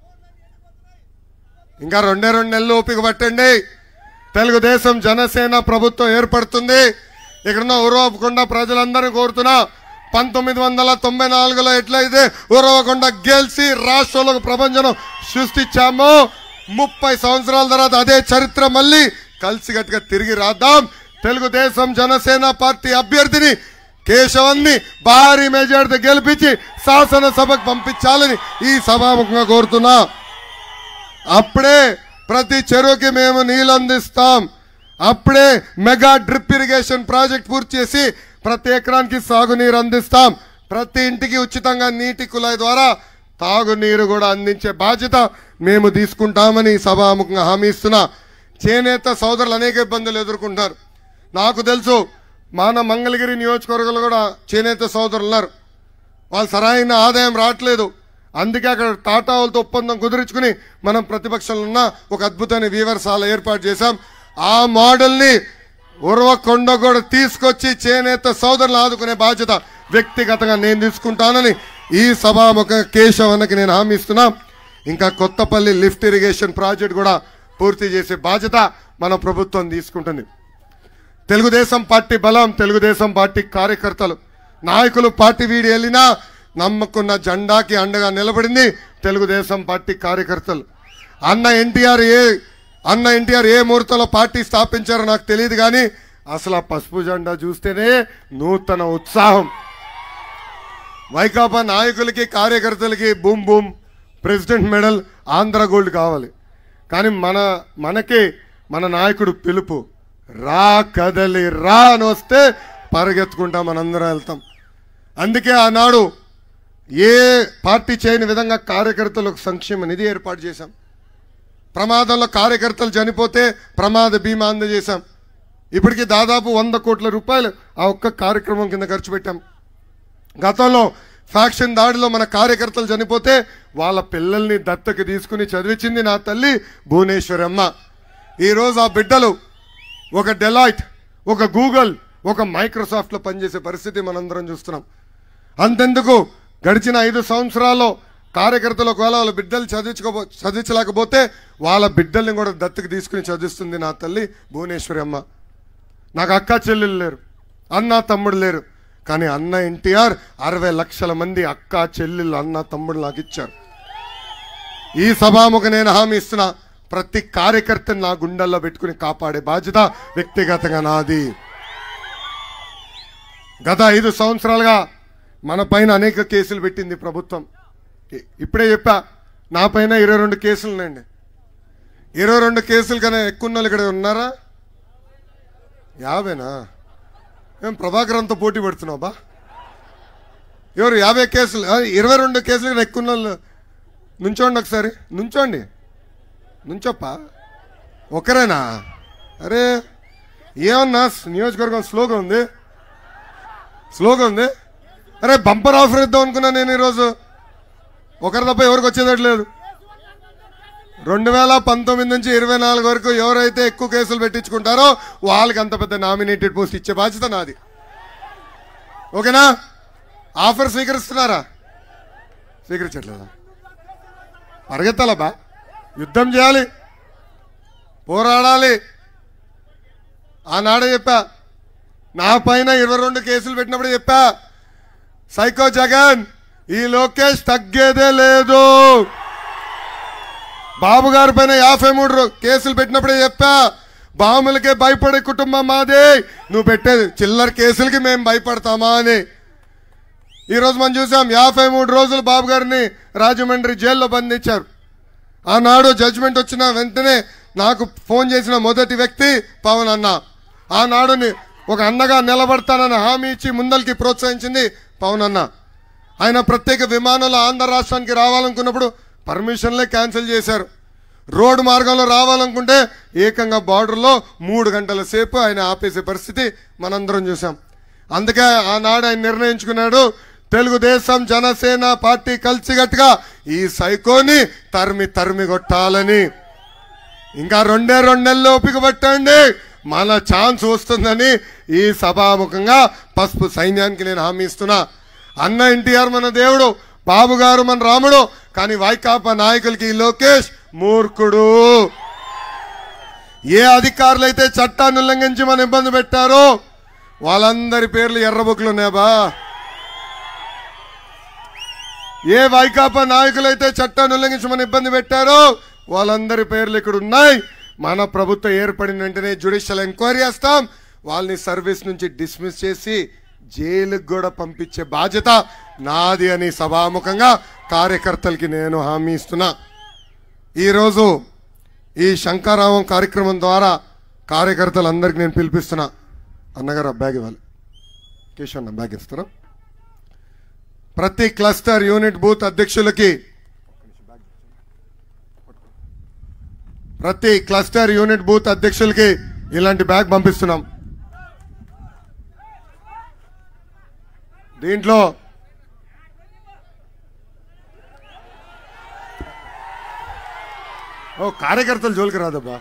ఇంకా రెండే రెండు నెలలు ఓపిక పట్టండి తెలుగుదేశం జనసేన ప్రభుత్వం ఏర్పడుతుంది ఇక్కడున్న ఉరవకుండా ప్రజలందరినీ కోరుతున్నా పంతొమ్మిది వందల తొంభై నాలుగులో ఎట్లయితే ఉరవకొండ గెలిచి రాష్ట్రంలో ప్రపంచం సృష్టించామో ముప్పై సంవత్సరాల తర్వాత అదే చరిత్ర మళ్ళీ కలిసికట్టుగా తిరిగి రాద్దాం తెలుగుదేశం జనసేన పార్టీ అభ్యర్థిని కేశవన్ని భారీ మెజార్టీ గెలిపించి శాసనసభకు పంపించాలని ఈ సభాముఖంగా కోరుతున్నా అప్పుడే ప్రతి చెరువుకి మేము నీళ్ళు అందిస్తాం అప్పుడే మెగా డ్రిప్ ఇరిగేషన్ ప్రాజెక్ట్ పూర్తి చేసి ప్రతి ఎకరానికి సాగునీరు అందిస్తాం ప్రతి ఇంటికి ఉచితంగా నీటి కుళాయి ద్వారా తాగునీరు కూడా అందించే బాధ్యత మేము తీసుకుంటామని సభాముఖంగా హామీ ఇస్తున్నా చేనేత సోదరులు అనేక ఇబ్బందులు ఎదుర్కొంటారు నాకు తెలుసు మన మంగళగిరి నియోజకవర్గంలో కూడా చేనేత సోదరులు ఉన్నారు వాళ్ళు సరైన ఆదాయం రావట్లేదు అందుకే అక్కడ టాటా వాళ్ళతో ఒప్పందం కుదుర్చుకుని మనం ప్రతిపక్షంలో ఉన్న ఒక అద్భుతమైన వీవర్సాల ఏర్పాటు చేశాం ఆ మోడల్ని ఉరవకొండ కూడా తీసుకొచ్చి చేనేత సోదరులు ఆదుకునే బాధ్యత వ్యక్తిగతంగా నేను తీసుకుంటానని ఈ సభాముఖ కేశవన్నకి నేను హామీ ఇస్తున్నా ఇంకా కొత్తపల్లి లిఫ్ట్ ఇరిగేషన్ ప్రాజెక్ట్ కూడా పూర్తి చేసే బాధ్యత మన ప్రభుత్వం తీసుకుంటుంది తెలుగుదేశం పార్టీ బలం తెలుగుదేశం పార్టీ కార్యకర్తలు నాయకులు పార్టీ వీడి వెళ్ళినా నమ్మకున్న జెండాకి అండగా నిలబడింది తెలుగుదేశం పార్టీ కార్యకర్తలు అన్న ఎన్టీఆర్ ఏ అన్న ఎన్టీఆర్ ఏ ముహూర్తంలో పార్టీ స్థాపించారో నాకు తెలియదు కానీ అసలు ఆ పసుపు జెండా చూస్తేనే నూతన ఉత్సాహం వైకాపా నాయకులకి కార్యకర్తలకి boom boom president medal Andhra gold కావాలి కానీ మన మనకి మన నాయకుడు పిలుపు రా కదలి రా అని వస్తే పరిగెత్తుకుంటా మనందరం వెళ్తాం అందుకే ఆనాడు ఏ పార్టీ చేయని విధంగా కార్యకర్తలకు సంక్షేమ నిధి ఏర్పాటు చేశాం ప్రమాదంలో కార్యకర్తలు చనిపోతే ప్రమాద బీమా అందజేశాం ఇప్పటికి దాదాపు వంద కోట్ల రూపాయలు ఆ ఒక్క కార్యక్రమం కింద ఖర్చు పెట్టాం గతంలో ఫ్యాక్షన్ దాడిలో మన కార్యకర్తలు చనిపోతే వాళ్ళ పిల్లల్ని దత్తకు తీసుకుని చదివించింది నా తల్లి భువనేశ్వరి అమ్మ ఈరోజు ఆ బిడ్డలు ఒక డెలాయిట్ ఒక గూగుల్ ఒక మైక్రోసాఫ్ట్లో పనిచేసే పరిస్థితి మనందరం చూస్తున్నాం అంతెందుకు గడిచిన ఐదు సంవత్సరాల్లో కార్యకర్తలు ఒకవేళ వాళ్ళ బిడ్డలు చదివించుకోబో చదివించలేకపోతే వాళ్ళ బిడ్డల్ని కూడా దత్తకు తీసుకుని చదివిస్తుంది నా తల్లి భువనేశ్వరి అమ్మ నాకు అక్క చెల్లెలు లేరు అన్న తమ్ముడు లేరు కానీ అన్న ఎన్టీఆర్ అరవై లక్షల మంది అక్క చెల్లెళ్ళు అన్న తమ్ముడు నాకు ఇచ్చారు ఈ సభాముఖ నేను హామీ ఇస్తున్నా ప్రతి కార్యకర్తని నా గుండెల్లో పెట్టుకుని కాపాడే బాధ్యత వ్యక్తిగతంగా నాది గత ఐదు సంవత్సరాలుగా మన పైన అనేక కేసులు పెట్టింది ప్రభుత్వం ఇ- ఇప్పుడే చెప్పా నా పైన ఇరవై రెండు కేసులు ఉన్నాయండి ఇరవై రెండు కేసులు కన్నా ఎక్కువ ఉన్న వాళ్ళు ఇక్కడ ఉన్నారా యాభైనా ఏం ప్రభాకరంతో పోటీ పెడుతున్నావు బా ఎవరు యాభై కేసులు ఆ, ఇరవై రెండు కేసులు కన్నా ఎక్కువ ఉన్న వాళ్ళు నుంచోండి ఒకసారి నుంచోండి నుంచోప్పా ఒకరేనా అరే ఏమన్నా నియోజకవర్గం స్లోగా ఉంది స్లోగా ఉంది అరే బంపర్ ఆఫర్ ఇద్దాం అనుకున్నా నేను ఈరోజు ఒకరి తప్ప ఎవరికి వచ్చేదట్లేదు రెండు వేల పంతొమ్మిది నుంచి ఇరవై నాలుగు వరకు ఎవరైతే ఎక్కువ కేసులు పెట్టించుకుంటారో వాళ్ళకి అంత పెద్ద నామినేటెడ్ పోస్ట్ ఇచ్చే బాధ్యత నాది ఓకేనా ఆఫర్ స్వీకరిస్తున్నారా స్వీకరించట్లేదా పరిగెత్తాలా బా యుద్ధం చేయాలి పోరాడాలి ఆనాడే చెప్పా నా పైన ఇరవై రెండు కేసులు పెట్టినప్పుడు చెప్పా సైకో జగన్ ఈ లోకేష్ తగ్గేదే లేదు బాబు గారి పైన యాభై మూడు రో- కేసులు పెట్టినప్పుడే చెప్పా బాములకే భయపడే కుటుంబం మాది నువ్వు పెట్టేది చిల్లర కేసులకి మేము భయపడతామా అని ఈరోజు మనం చూసాం యాభై మూడు రోజులు బాబు గారిని రాజమండ్రి జైల్లో బంధించారు ఆనాడు జడ్జిమెంట్ వచ్చిన వెంటనే నాకు ఫోన్ చేసిన మొదటి వ్యక్తి పవన్ అన్న ఆనాడు ని- ఒక అన్నగా నిలబడతానని హామీ ఇచ్చి ముందరికి ప్రోత్సహించింది పవన్ అన్న ఆయన ప్రత్యేక విమానంలో ఆంధ్ర రాష్ట్రానికి రావాలనుకున్నప్పుడు పర్మిషన్లే క్యాన్సిల్ చేశారు రోడ్డు మార్గంలో రావాలనుకుంటే ఏకంగా బార్డర్లో మూడు గంటల సేపు ఆయన ఆపేసే పరిస్థితి మనందరం చూసాం అందుకే ఆనాడు ఆయన నిర్ణయించుకున్నాడు తెలుగుదేశం జనసేన పార్టీ కలిసిగట్టుగా ఈ సైకోని తరిమి తరిమి కొట్టాలని ఇంకా రెండే రెండు నెలలు ఓపిక పట్టండి మన ఛాన్స్ వస్తుందని ఈ సభాముఖంగా పసుపు సైన్యానికి నేను హామీ ఇస్తున్నా అన్న ఎన్టీఆర్ మన దేవుడు బాబు గారు మన రాముడు కానీ వైకాపా నాయకులకి ఈ లోకేష్ మూర్ఖుడు ఏ అధికారులు అయితే చట్టాన్ని ఉల్లంఘించి మన ఇబ్బంది పెట్టారో వాళ్ళందరి పేర్లు ఎర్రబుక్లు ఉన్నాయా ఏ వైకాపా నాయకులైతే చట్టాన్ని ఉల్లంఘించి మన ఇబ్బంది పెట్టారో వాళ్ళందరి పేర్లు ఇక్కడ ఉన్నాయి మన ప్రభుత్వం ఏర్పడిన వెంటనే జ్యుడిషియల్ ఎంక్వైరీ చేస్తాం వాళ్ళని సర్వీస్ నుంచి డిస్మిస్ చేసి జైలుకు కూడా పంపించే బాధ్యత నాది అని సభాముఖంగా కార్యకర్తలకి నేను హామీ ఇస్తున్నా ఈరోజు ఈ శంకారావం కార్యక్రమం ద్వారా కార్యకర్తలందరికీ నేను పిలిపిస్తున్నా అన్నగారు ఆ బ్యాగ్ ఇవ్వాలి కేశవ్ అన్న బ్యాగ్ ఇస్తారా ప్రతి క్లస్టర్ యూనిట్ బూత్ అధ్యక్షులకి ప్రతి క్లస్టర్ యూనిట్ బూత్ అధ్యక్షులకి ఇలాంటి బ్యాగ్ పంపిస్తున్నాం దీంట్లో ఓ కార్యకర్తలు జోలికి రాదబ్బా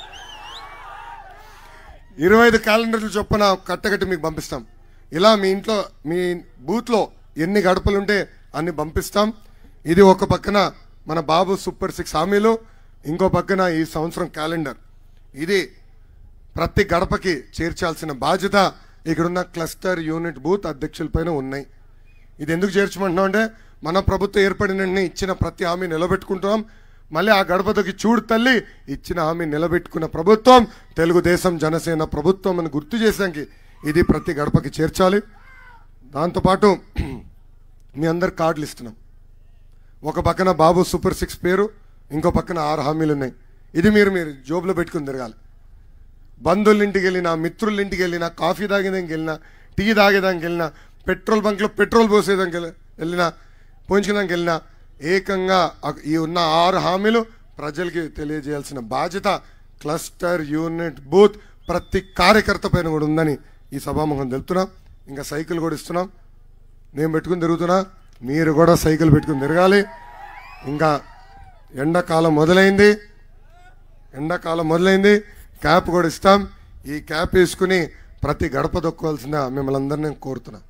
ఇరవై ఐదు క్యాలెండర్లు చొప్పున కట్టగట్టి మీకు పంపిస్తాం ఇలా మీ ఇంట్లో మీ బూత్లో ఎన్ని గడపలుంటే అన్ని పంపిస్తాం ఇది ఒక పక్కన మన బాబు సూపర్ సిక్స్ హామీలు ఇంకో పక్కన ఈ సంవత్సరం క్యాలెండర్ ఇది ప్రతి గడపకి చేర్చాల్సిన బాధ్యత ఇక్కడున్న క్లస్టర్ యూనిట్ బూత్ అధ్యక్షులపైన ఉన్నాయి ఇది ఎందుకు చేర్చమంటున్నాం అంటే మన ప్రభుత్వం ఏర్పడిన వెంటనే ఇచ్చిన ప్రతి హామీ నిలబెట్టుకుంటున్నాం మళ్ళీ ఆ గడపతకి చూడు తల్లి ఇచ్చిన హామీ నిలబెట్టుకున్న ప్రభుత్వం తెలుగుదేశం జనసేన ప్రభుత్వం అని గుర్తు చేసానికి ఇది ప్రతి గడపకి చేర్చాలి దాంతోపాటు మీ అందరు కార్డులు ఇస్తున్నాం ఒక పక్కన బాబు సూపర్ సిక్స్ పేరు ఇంకో పక్కన ఆరు హామీలు ఉన్నాయి ఇది మీరు మీరు జోబులో పెట్టుకుని తిరగాలి బంధువుల ఇంటికి వెళ్ళినా మిత్రుల ఇంటికి వెళ్ళినా కాఫీ తాగేదానికి వెళ్ళినా టీ తాగేదానికి వెళ్ళినా పెట్రోల్ బంక్లో పెట్రోల్ పోసేదానికి వెళ్ళ- వెళ్ళినా పోయించుకోవడానికి వెళ్ళినా ఏకంగా ఆ- ఈ ఉన్న ఆరు హామీలు ప్రజలకి తెలియజేయాల్సిన బాధ్యత క్లస్టర్ యూనిట్ బూత్ ప్రతి కార్యకర్త పైన కూడా ఉందని ఈ సభాముఖం తెలుపుతున్నాం ఇంకా సైకిల్ కూడా ఇస్తున్నాం నేను పెట్టుకుని తిరుగుతున్నా మీరు కూడా సైకిల్ పెట్టుకుని తిరగాలి ఇంకా ఎండాకాలం మొదలైంది ఎండాకాలం మొదలైంది క్యాప్ కూడా ఇస్తాం ఈ క్యాప్ వేసుకుని ప్రతి గడప దొక్కోవాల్సిన మిమ్మల్ని అందరినీ నేను కోరుతున్నా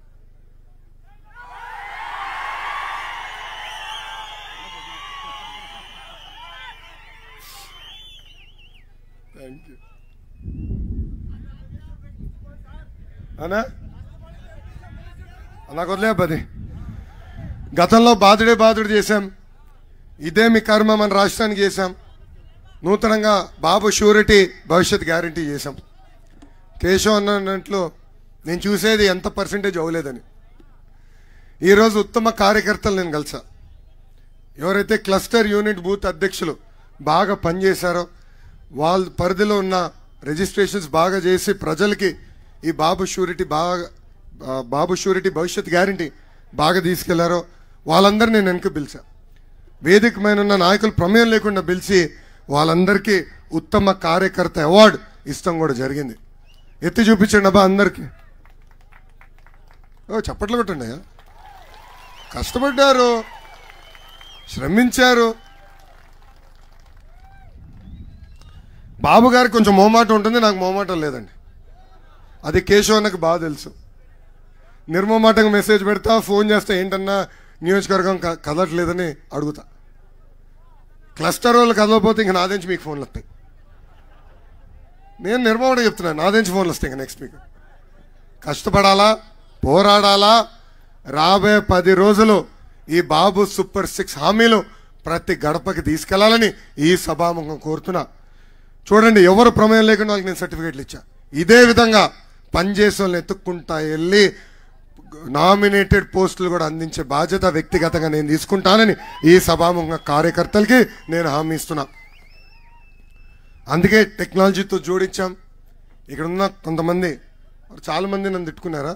థ్యాంక్ యూ అనా నాకు వదిలే పది గతంలో బాధుడే బాధుడు చేశాం ఇదే మీ కర్మ మన రాష్ట్రానికి చేశాం నూతనంగా బాబు షూరిటీ భవిష్యత్ గ్యారంటీ చేశాం కేశవ్ అన్నట్లు నేను చూసేది ఎంత పర్సెంటేజ్ అవ్వలేదని ఈరోజు ఉత్తమ కార్యకర్తలు నేను కలిసా ఎవరైతే క్లస్టర్ యూనిట్ బూత్ అధ్యక్షులు బాగా పనిచేశారో వాళ్ళ పరిధిలో ఉన్న రిజిస్ట్రేషన్స్ బాగా చేసి ప్రజలకి ఈ బాబు షూరిటీ బాగా ఆ, బాబు షూరిటీ భవిష్యత్ గ్యారంటీ బాగా తీసుకెళ్లారో వాళ్ళందరినీ నేను వెనక పిలిచా వేదికమైన ఉన్న నాయకులు ప్రమేయం లేకుండా పిలిచి వాళ్ళందరికీ ఉత్తమ కార్యకర్త అవార్డు ఇస్తాం కూడా జరిగింది ఎత్తి చూపించండి అబ్బా అందరికీ ఓ చప్పట్లు కొట్టండి కష్టపడ్డారు శ్రమించారు బాబు గారికి కొంచెం మోమాటం ఉంటుంది నాకు మోమాటం లేదండి అది కేశవ్ అన్నకు బాగా తెలుసు నిర్మమాటంగా మెసేజ్ పెడతా ఫోన్ చేస్తా ఏంటన్నా నియోజకవర్గం క- కదలట్లేదని అడుగుతా క్లస్టర్ వాళ్ళు కదలకపోతే ఇంక నా నుంచి మీకు ఫోన్లు వస్తాయి నేను నిర్మమాటం చెప్తున్నా నా నుంచి ఫోన్లు వస్తాయి ఇంకా నెక్స్ట్ మీకు కష్టపడాలా పోరాడాలా రాబోయే పది రోజులు ఈ బాబు సూపర్ సిక్స్ హామీలు ప్రతి గడపకి తీసుకెళ్లాలని ఈ సభాముఖం కోరుతున్నా చూడండి ఎవరు ప్రమేయం లేకుండా వాళ్ళకి నేను సర్టిఫికేట్లు ఇచ్చా ఇదే విధంగా పనిచేసే వాళ్ళని ఎత్తుక్కుంటా వెళ్ళి నామినేటెడ్ పోస్టులు కూడా అందించే బాధ్యత వ్యక్తిగతంగా నేను తీసుకుంటానని ఈ సభాముఖ కార్యకర్తలకి నేను హామీ ఇస్తున్నా అందుకే టెక్నాలజీతో జోడించాం ఇక్కడ ఉన్న కొంతమంది మరి చాలా మంది నన్ను తిట్టుకున్నారా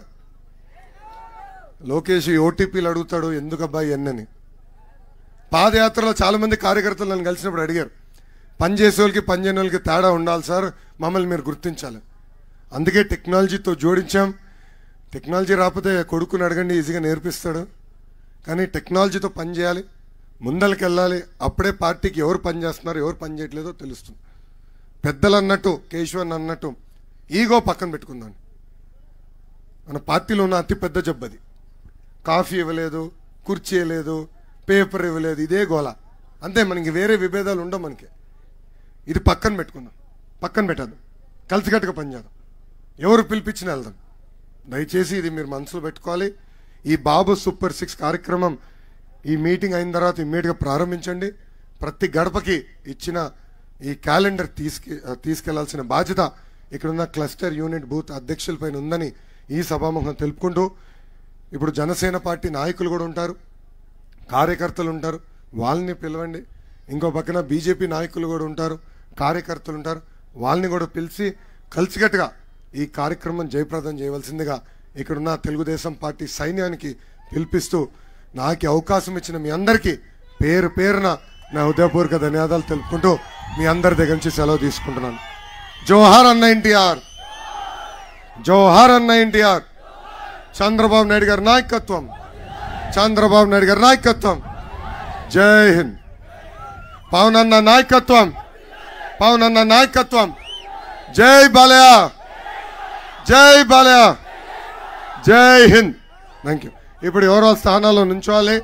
లోకేష్ ఈ ఓటీపీలు అడుగుతాడు ఎందుకు అబ్బాయి అన్నని పాదయాత్రలో చాలా మంది కార్యకర్తలు నన్ను కలిసినప్పుడు అడిగారు పని చేసే వాళ్ళకి పని చేయని వాళ్ళకి తేడా ఉండాలి సార్ మమ్మల్ని మీరు గుర్తించాలి అందుకే టెక్నాలజీతో జోడించాం టెక్నాలజీ రాకపోతే కొడుకుని అడగండి ఈజీగా నేర్పిస్తాడు కానీ టెక్నాలజీతో పని చేయాలి ముందరికి వెళ్ళాలి అప్పుడే పార్టీకి ఎవరు పని చేస్తున్నారు ఎవరు పని చేయట్లేదో తెలుస్తుంది పెద్దలు అన్నట్టు కేశవన్ అన్నట్టు ఈగో పక్కన పెట్టుకుందాం మన పార్టీలో ఉన్న అతి పెద్ద జబ్బది కాఫీ ఇవ్వలేదు కుర్చీ లేదు పేపర్ ఇవ్వలేదు ఇదే గోల అంతే మనకి వేరే విభేదాలు ఉండవు మనకి ఇది పక్కన పెట్టుకుందాం పక్కన పెట్టద్దు కలిసికట్టుగా పనిచేద్దాం ఎవరు పిలిపించినా వెళ్దాం దయచేసి ఇది మీరు మనసులో పెట్టుకోవాలి ఈ బాబు సూపర్ సిక్స్ కార్యక్రమం ఈ మీటింగ్ అయిన తర్వాత ఇమ్మీడియట్గా ప్రారంభించండి ప్రతి గడపకి ఇచ్చిన ఈ క్యాలెండర్ తీసుకు తీసుకెళ్లాల్సిన బాధ్యత ఇక్కడున్న క్లస్టర్ యూనిట్ బూత్ అధ్యక్షులపైన ఉందని ఈ సభాముఖం తెలుపుకుంటూ ఇప్పుడు జనసేన పార్టీ నాయకులు కూడా ఉంటారు కార్యకర్తలు ఉంటారు వాళ్ళని పిలవండి ఇంకో పక్కన బీజేపీ నాయకులు కూడా ఉంటారు కార్యకర్తలు ఉంటారు వాళ్ళని కూడా పిలిచి కలిసికట్టుగా ఈ కార్యక్రమం జయప్రదం చేయవలసిందిగా ఇక్కడున్న తెలుగుదేశం పార్టీ సైన్యానికి పిలిపిస్తూ నాకు ఈ అవకాశం ఇచ్చిన మీ అందరికీ పేరు పేరున నా హృదయపూర్వక ధన్యవాదాలు తెలుపుకుంటూ మీ అందరి దగ్గర నుంచి సెలవు తీసుకుంటున్నాను జోహార్ అన్న ఎన్టీఆర్ జోహార్ అన్న ఎన్టీఆర్ చంద్రబాబు నాయుడు గారి నాయకత్వం చంద్రబాబు నాయుడు గారి నాయకత్వం జై హింద్ పవన్ అన్న నాయకత్వం పవన్ అన్న నాయకత్వం జై బాలయ జై బాలయ జై హింద్ థ్యాంక్ యూ ఇప్పుడు ఎవరో స్థానాల్లో నుంచోవాలి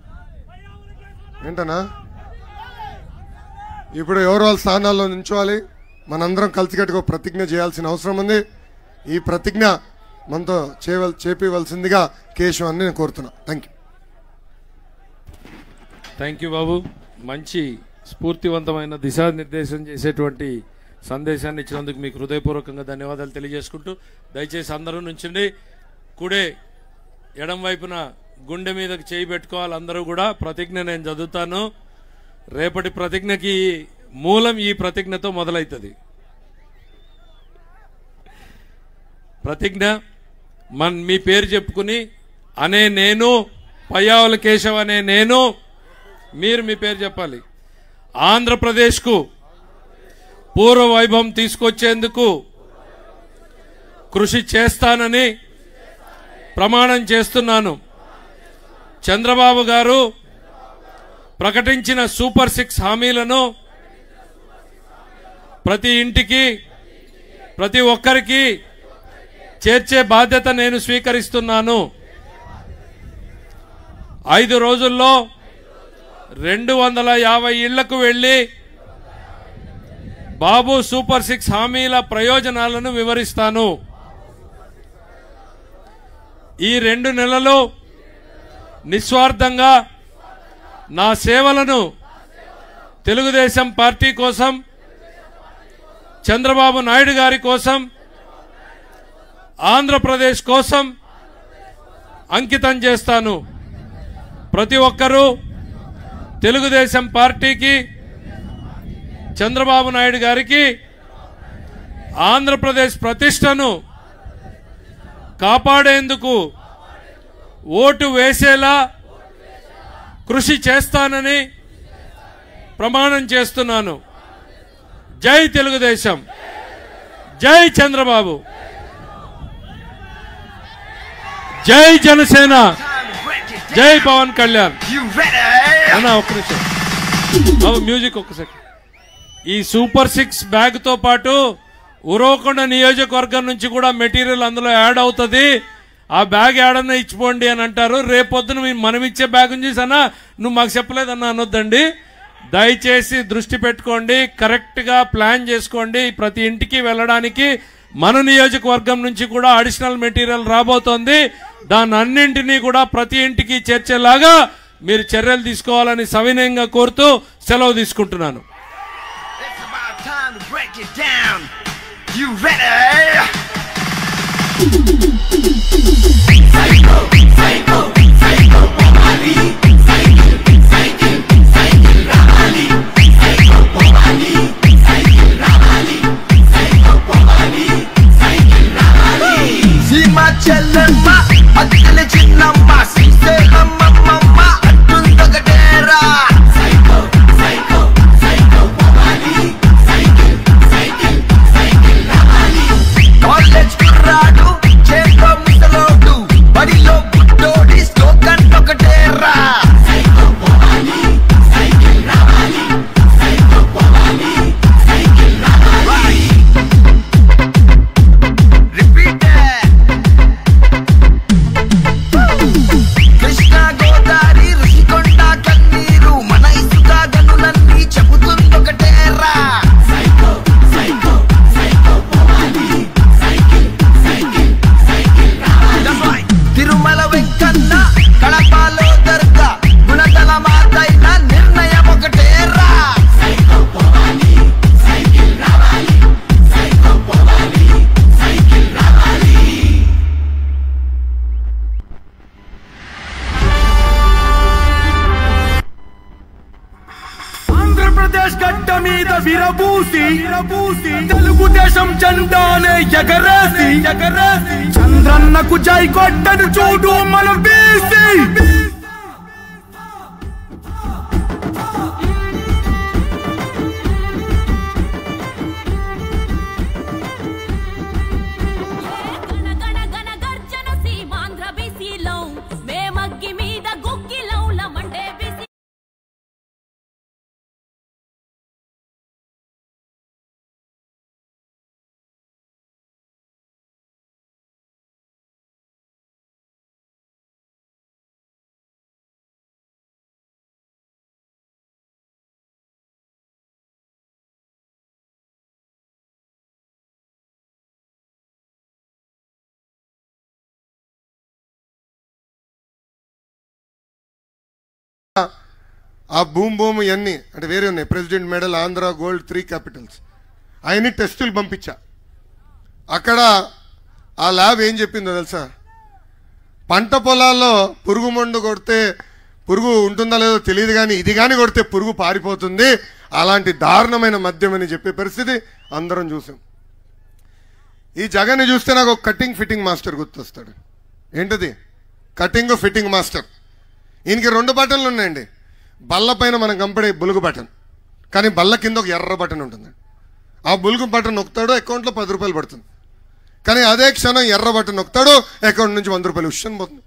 ఏంటనా ఇప్పుడు ఎవరో స్థానాల్లో నుంచోవాలి మనందరం కలిసికట్టుగా ఒక ప్రతిజ్ఞ చేయాల్సిన అవసరం ఉంది ఈ ప్రతిజ్ఞ మనతో చేయవల్ చేపివలసిందిగా కేశవాన్ని నేను కోరుతున్నా థ్యాంక్ యూ థ్యాంక్ యూ బాబు మంచి స్ఫూర్తివంతమైన దిశానిర్దేశం చేసేటువంటి సందేశాన్ని ఇచ్చినందుకు మీకు హృదయపూర్వకంగా ధన్యవాదాలు తెలియజేసుకుంటూ దయచేసి అందరూ నుంచండి కుడే ఎడం వైపున గుండె మీదకి చేయి పెట్టుకోవాలి అందరూ కూడా ప్రతిజ్ఞ నేను చదువుతాను రేపటి ప్రతిజ్ఞకి మూలం ఈ ప్రతిజ్ఞతో మొదలవుతుంది ప్రతిజ్ఞ మన్ మీ పేరు చెప్పుకుని అనే నేను పయ్యావుల కేశవ్ అనే నేను మీరు మీ పేరు చెప్పాలి ఆంధ్రప్రదేశ్కు పూర్వ వైభవం తీసుకొచ్చేందుకు కృషి చేస్తానని ప్రమాణం చేస్తున్నాను చంద్రబాబు గారు ప్రకటించిన సూపర్ సిక్స్ హామీలను ప్రతి ఇంటికి ప్రతి ఒక్కరికి చేర్చే బాధ్యత నేను స్వీకరిస్తున్నాను ఐదు రోజుల్లో రెండు వందల యాభై ఇళ్లకు వెళ్లి బాబు సూపర్ సిక్స్ హామీల ప్రయోజనాలను వివరిస్తాను ఈ రెండు నెలలు నిస్వార్థంగా నా సేవలను తెలుగుదేశం పార్టీ కోసం చంద్రబాబు నాయుడు గారి కోసం ఆంధ్రప్రదేశ్ కోసం అంకితం చేస్తాను ప్రతి ఒక్కరూ తెలుగుదేశం పార్టీకి చంద్రబాబు నాయుడు గారికి ఆంధ్రప్రదేశ్ ప్రతిష్టను కాపాడేందుకు ఓటు వేసేలా కృషి చేస్తానని ప్రమాణం చేస్తున్నాను జై తెలుగుదేశం జై చంద్రబాబు జై జనసేన జై పవన్ కళ్యాణ్ You ready? అన్న ఒక్క నిమిషం బాబు మ్యూజిక్ ఒక్క సెకండ్ ఈ సూపర్ సిక్స్ బ్యాగ్ తో పాటు ఉరవకొండ నియోజకవర్గం నుంచి కూడా మెటీరియల్ అందులో యాడ్ అవుతుంది ఆ బ్యాగ్ యాడన్నా ఇచ్చిపోండి అని అంటారు రేపొద్దున మేము మనం ఇచ్చే బ్యాగ్ చూసానా నువ్వు మాకు చెప్పలేదన్నా అనొద్దండి దయచేసి దృష్టి పెట్టుకోండి కరెక్ట్ గా ప్లాన్ చేసుకోండి ప్రతి ఇంటికి వెళ్ళడానికి మన నియోజకవర్గం నుంచి కూడా అడిషనల్ మెటీరియల్ రాబోతోంది దాని అన్నింటినీ కూడా ప్రతి ఇంటికి చేర్చేలాగా మీరు చర్యలు తీసుకోవాలని సవినయంగా కోరుతూ సెలవు తీసుకుంటున్నాను It's about time to break it down. You ready? సీమ చెల్లెమ్మ అద్దెల చిన్నమ్మ శ్రీశైలమ్మమ్మ అంటుందొకటేరా కాలేజ్ కుర్రాడు చేతిలో ముసలోడు బడిలో బుడ్డోడి స్లోగన్ ఒకటేరా విరబూసి విరబూసి తెలుగుదేశం జెండానే ఎగరేసి ఎగరేసి చంద్రన్నకు జై కొట్టను చూడు మన బీసీ గణ గణ గణ గర్జన సీమాంధ్ర బీసీలో మేమగ్గి మీద గుగ్గిలౌల మండే బీసీ ఆ భూమ్ భూమ్ ఇవన్నీ అంటే వేరే ఉన్నాయి president medal Andhra gold three capitals అవన్నీ టెస్టులు పంపించా అక్కడ ఆ ల్యాబ్ ఏం చెప్పిందో తెలుసా పంట పొలాల్లో పురుగు మందు కొడితే పురుగు ఉంటుందా లేదో తెలియదు కానీ ఇది కానీ కొడితే పురుగు పారిపోతుంది అలాంటి దారుణమైన మద్యం అని చెప్పే పరిస్థితి అందరం చూసాం ఈ జగన్ని చూస్తే నాకు ఒక కటింగ్ ఫిట్టింగ్ మాస్టర్ గుర్తొస్తాడు ఏంటది కటింగ్ ఫిట్టింగ్ మాస్టర్ ఈయనకి రెండు బటన్లు ఉన్నాయండి బల్ల పైన మనం కంపడే బులుగు బటన్ కానీ బల్ల కింద ఒక ఎర్ర బటన్ ఉంటుంది ఆ బులుగు బటన్ నొక్కుతాడు అకౌంట్లో పది రూపాయలు పడుతుంది కానీ అదే క్షణం ఎర్ర బటన్ నొక్కుతాడు అకౌంట్ నుంచి వంద రూపాయలు ఉషన్ పోతుంది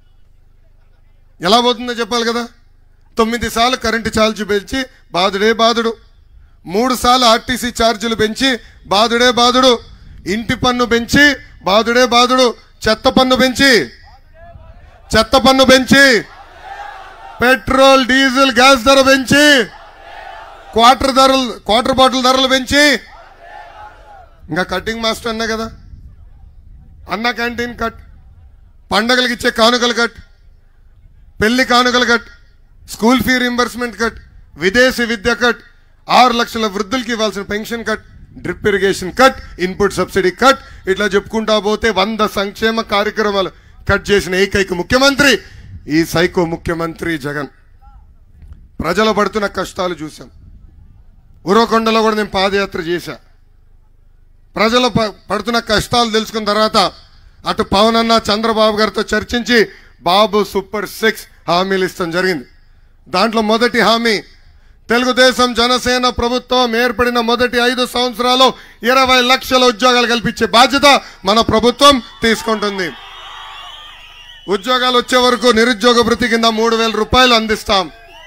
ఎలా పోతుందో చెప్పాలి కదా తొమ్మిది సార్లు కరెంటు ఛార్జీ పెంచి బాధుడే బాధుడు మూడు సార్లు ఆర్టీసీ ఛార్జీలు పెంచి బాధుడే బాధుడు ఇంటి పన్ను పెంచి బాధుడే బాధుడు చెత్త పన్ను పెంచి చెత్త పన్ను పెంచి పెట్రోల్ డీజిల్ గ్యాస్ ధర పెంచి క్వార్టర్ ధరలు క్వార్టర్ బాటిల్ ధరలు పెంచి ఇంకా కటింగ్ మాస్టర్ అన్నా కదా అన్న క్యాంటీన్ కట్ పండగలకి ఇచ్చే కానుకలు కట్ పెళ్లి కానుకలు cut school fee reimbursement cut విదేశీ విద్య కట్ ఆరు లక్షల వృద్ధులకి ఇవ్వాల్సిన pension cut drip irrigation cut input subsidy cut ఇట్లా చెప్పుకుంటా పోతే వంద సంక్షేమ కార్యక్రమాలు కట్ చేసిన ఏకైక ముఖ్యమంత్రి ఈ సైకో ముఖ్యమంత్రి జగన్ ప్రజలు పడుతున్న కష్టాలు చూశాం ఉరవకొండలో కూడా నేను పాదయాత్ర చేశా ప్రజలు ప- పడుతున్న కష్టాలు తెలుసుకున్న తర్వాత అటు పవన్ అన్న చంద్రబాబు గారితో చర్చించి బాబు సూపర్ సిక్స్ హామీలు ఇస్తాం జరిగింది దాంట్లో మొదటి హామీ తెలుగుదేశం జనసేన ప్రభుత్వం ఏర్పడిన మొదటి ఐదు సంవత్సరాలు ఇరవై లక్షల ఉద్యోగాలు కల్పించే బాధ్యత మన ప్రభుత్వం తీసుకుంటుంది ఉద్యోగాలు వచ్చే వరకు నిరుద్యోగ భృతి కింద మూడు వేల రూపాయలు అందిస్తాం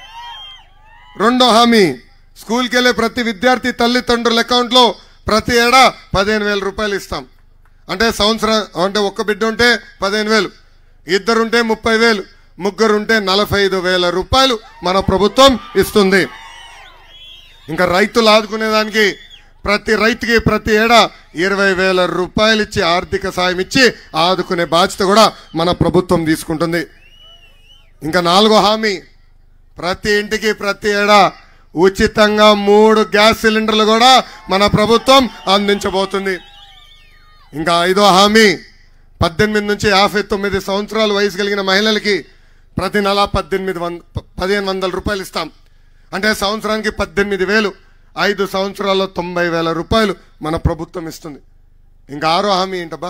రెండో హామీ స్కూల్కి వెళ్ళే ప్రతి విద్యార్థి తల్లిదండ్రుల అకౌంట్లో ప్రతి ఏడా పదిహేను వేల రూపాయలు ఇస్తాం అంటే సంవత్సరం అంటే ఒక్క బిడ్డ ఉంటే పదిహేను వేలు ఇద్దరుంటే ముప్పై వేలు ముగ్గురుంటే నలభై ఐదు వేల రూపాయలు మన ప్రభుత్వం ఇస్తుంది ఇంకా రైతులు ఆదుకునేదానికి ప్రతి రైతుకి ప్రతి ఏడా ఇరవై వేల రూపాయలు ఇచ్చి ఆర్థిక సాయం ఇచ్చి ఆదుకునే బాధ్యత కూడా మన ప్రభుత్వం తీసుకుంటుంది ఇంకా నాలుగో హామీ ప్రతి ఇంటికి ప్రతి ఏడా ఉచితంగా మూడు గ్యాస్ సిలిండర్లు కూడా మన ప్రభుత్వం అందించబోతుంది ఇంకా ఐదో హామీ పద్దెనిమిది నుంచి యాభై తొమ్మిది సంవత్సరాల వయసు కలిగిన మహిళలకి ప్రతి నెల పద్దెనిమిది వంద ప- పదిహేను వందల రూపాయలు ఇస్తాం అంటే సంవత్సరానికి పద్దెనిమిది వేలు ఐదు సంవత్సరాల్లో తొంభై వేల రూపాయలు మన ప్రభుత్వం ఇస్తుంది ఇంకా ఆరో హామీ ఏంటబ్బా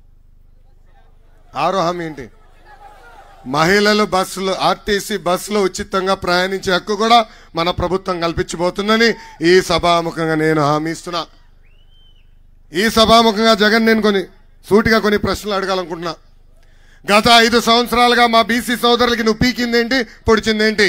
ఆరో హామీ ఏంటి మహిళలు బస్సులు ఆర్టీసీ బస్సులో ఉచితంగా ప్రయాణించే హక్కు కూడా మన ప్రభుత్వం కల్పించబోతుందని ఈ సభాముఖంగా నేను హామీ ఇస్తున్నా ఈ సభాముఖంగా జగన్ నేను కొన్ని సూటిగా కొన్ని ప్రశ్నలు అడగాలనుకుంటున్నా గత ఐదు సంవత్సరాలుగా మా బీసీ సోదరులకి నువ్వు పీకిందేంటి పొడిచిందేంటి